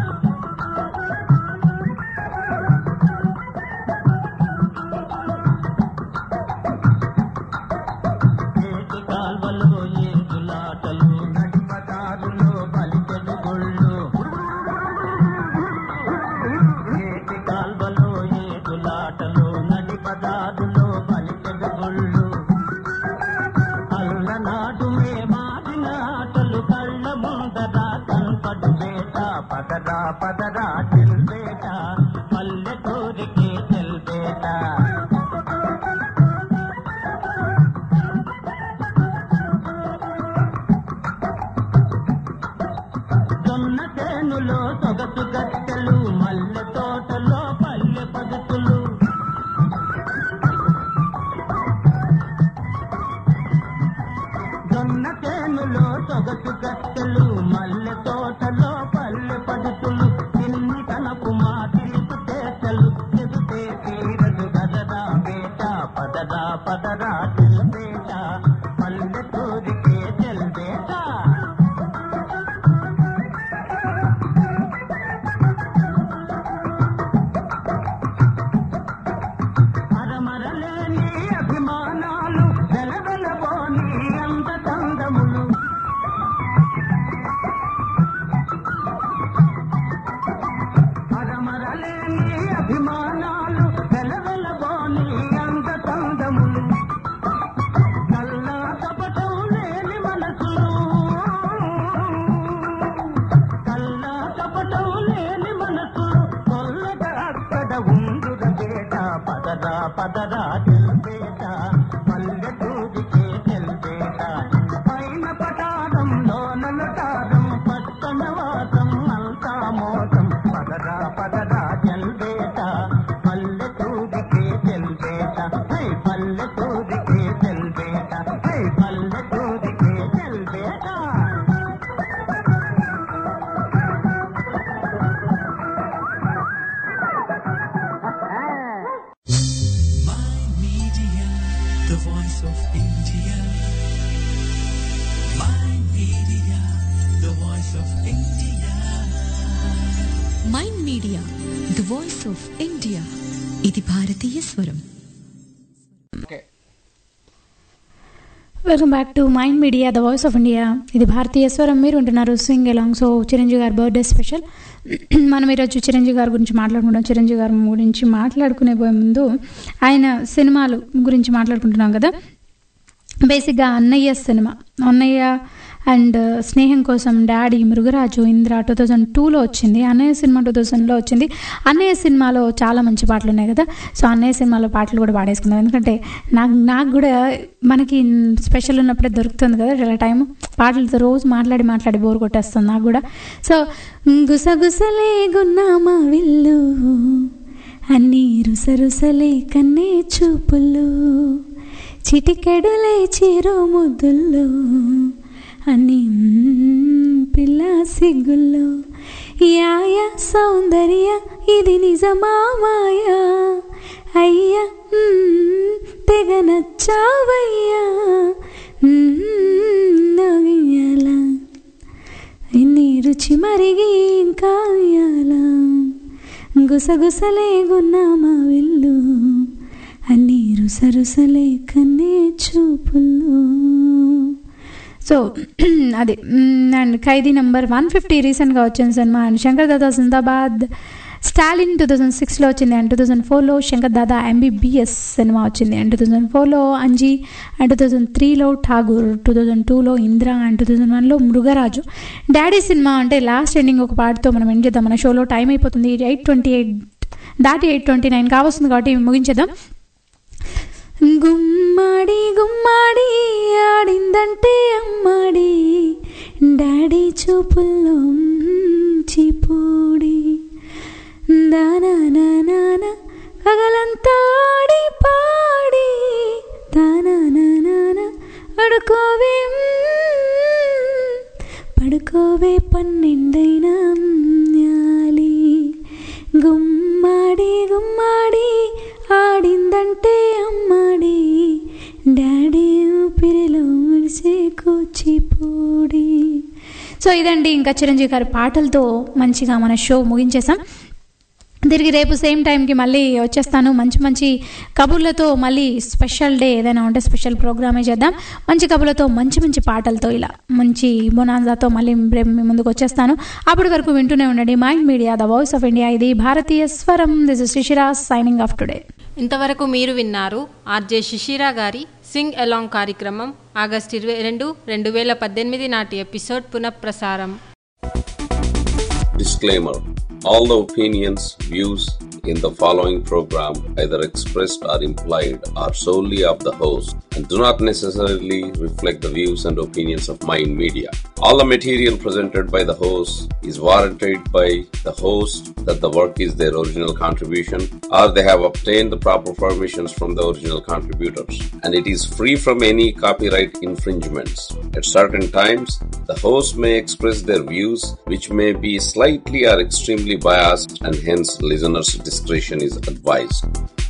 ఏటి కాల్వలో ఏదులాటలు నడిపదారులో బలిచెడు గుళ్ళు ఏటి కాల్వలో ఏదులాటలు నడిపదారులో బలిచెడు గుళ్ళు అల్లనాడు మే మారిన ఆటలు కళ్ళ ముందర కనపడు వేట పదరా పదరా చెల్బేట పల్లెటూరికి చెల్బేట జొన్న చేనులో సొగసు గట్టెలు మల్లె తోటలో పల్లె పగతులు జొన్న చేనులో సొగసు గట్టెలు మల్లె తోటలో పల్లె పగతులు తిన్ని కనపు మా తిరుపు చేతలు చెబితే తీరదు గదరా బేట పదరా పదరా చెల్బేట పల్లెటూరికే చెల్బేట అరమరలేని అభిమానాలు వెలవెలబోని అంత తందములు అరమరలేని అభిమానాలు వెలవెలబోని అంత తందములు కల్లా కపటం లేని మనసులు కల్లా కపటం లేని మనసులు కొల్లట అక్కడ ఉండుర బేట పదరా పదరా చెల్బేట పల్లెటూరికే చెల్బేట పైన పటారంలో నలటారం పట్టణ వాసం అంతా మోసం పదరా పదరా చెల్బేట పల్లెటూరికే చెల్బేట హై పల్లెటూరికే చెల్బేట హై పల్లెటూరికే చెల్బేట Media, the voice of India. My media, the voice of India. Mind media the voice of India ఇది భారతీయ స్వరం welcome back to mind media the voice of India ఇది భారతీయ స్వరం మీరు ఉంటున్నారు సింగ్ ఎలాంగ్ సో చిరంజీవి గారి బర్త్డే స్పెషల్ మనం ఈరోజు చిరంజీవి గారి గురించి మాట్లాడుకుంటాం చిరంజీవి గారి గురించి మాట్లాడుకునే పోయే ముందు ఆయన సినిమాలు గురించి మాట్లాడుకుంటున్నాం కదా బేసిక్గా అన్నయ్య సినిమా అన్నయ్య అండ్ స్నేహం కోసం డాడీ మృగరాజు ఇంద్ర టూ థౌజండ్ టూలో వచ్చింది అన్నయ్య సినిమా టూ థౌజండ్లో వచ్చింది అన్నయ్య సినిమాలో చాలా మంచి పాటలు ఉన్నాయి కదా సో అన్నయ్య సినిమాలో పాటలు కూడా పాడేసుకున్నాం ఎందుకంటే నాకు నాకు కూడా మనకి స్పెషల్ ఉన్నప్పుడే దొరుకుతుంది కదా ఇలా టైం పాటలతో రోజు మాట్లాడి మాట్లాడి బోర్ కొట్టేస్తుంది నాకు కూడా సో గుసగుసలే గున్నామా విల్లు అన్నీ రుసరుసలే కన్నే చూపులు చిటికెడులే చిరు ముద్దుల్లో అని పిల్ల సిగ్గుల్లో యాయ సౌందర్య ఇది నిజమా మాయా అయ్యా మ్మ్, తెగ నచ్చావయ్యా మ్మ్, నవ్వియాలా నీ రుచి మరిగి ఇంకా ఇయ్యాలా గుసగుసలే గున్నామా వెళ్ళు అన్ని రుసరుసలే కన్నే చూపులు సో అది and Khaidi number one fifty రీసెంట్గా వచ్చిన సినిమా and Shankar Dada Zindabad Stalin two thousand సిక్స్లో వచ్చింది అండ్ టూ థౌజండ్ ఫోర్లో శంకర్ దాదా ఎంబీబీఎస్ సినిమా వచ్చింది అండ్ టూ థౌజండ్ ఫోర్లో అంజీ అండ్ టూ థౌజండ్ త్రీలో ఠాగూర్ టూ థౌజండ్ టూలో ఇంద్ర అండ్ టూ థౌజండ్ వన్లో మృగరాజు డాడీ సినిమా అంటే లాస్ట్ ఎండింగ్ ఒక పాటతో మనం ఎండ్ చేద్దాం మన షోలో టైం అయిపోతుంది ఎయిట్ ట్వంటీ ఎయిట్ దాటి ఎయిట్ ట్వంటీ నైన్ కావస్తుంది కాబట్టి ముగించేద్దాం గుమ్మాడి గుమ్మాడి ఆడిందంటే అమ్మాడి డాడీ చూపుల్లో చిపోడి దానా పగలంతా ఆడి పాడి దానా పడుకోవే మ్మ్, పడుకోవే పన్నెండైనా మ్యాలి గుమ్మాడి గుమ్మాడి ఆడిందంటే అమ్మాడి సో ఇదండి ఇంకా చిరంజీవి గారి పాటలతో మంచిగా మన షో ముగించేసాం తిరిగి రేపు సేమ్ టైంకి మళ్ళీ వచ్చేస్తాను మంచి మంచి కబుర్లతో మళ్ళీ స్పెషల్ డే ఏదైనా ఉంటే స్పెషల్ ప్రోగ్రామే చేద్దాం మంచి కబుర్లతో మంచి మంచి పాటలతో ఇలా మంచి బొనాన్జాతో మళ్ళీ రేపు మీ ముందుకు వచ్చేస్తాను అప్పటి వరకు వింటూనే ఉండండి mind media the voice of India ఇది భారతీయ స్వరం this is Shishira signing off today ఇంతవరకు మీరు విన్నారు ఆర్జే శిశిరా గారి సింగ్ అలాంగ్ కార్యక్రమం ఆగస్టు ఇరవై రెండు రెండు వేల పద్దెనిమిది నాటి ఎపిసోడ్ పునఃప్రసారం Disclaimer All the opinions, views in the following program, either expressed or implied, are solely of the host and do not necessarily reflect the views and opinions of Mind Media. All the material presented by the host is warranted by the host that the work is their original contribution or they have obtained the proper permissions from the original contributors and it is free from any copyright infringements. At certain times, the host may express their views which may be slightly or extremely biased and hence listeners' discretion is advised.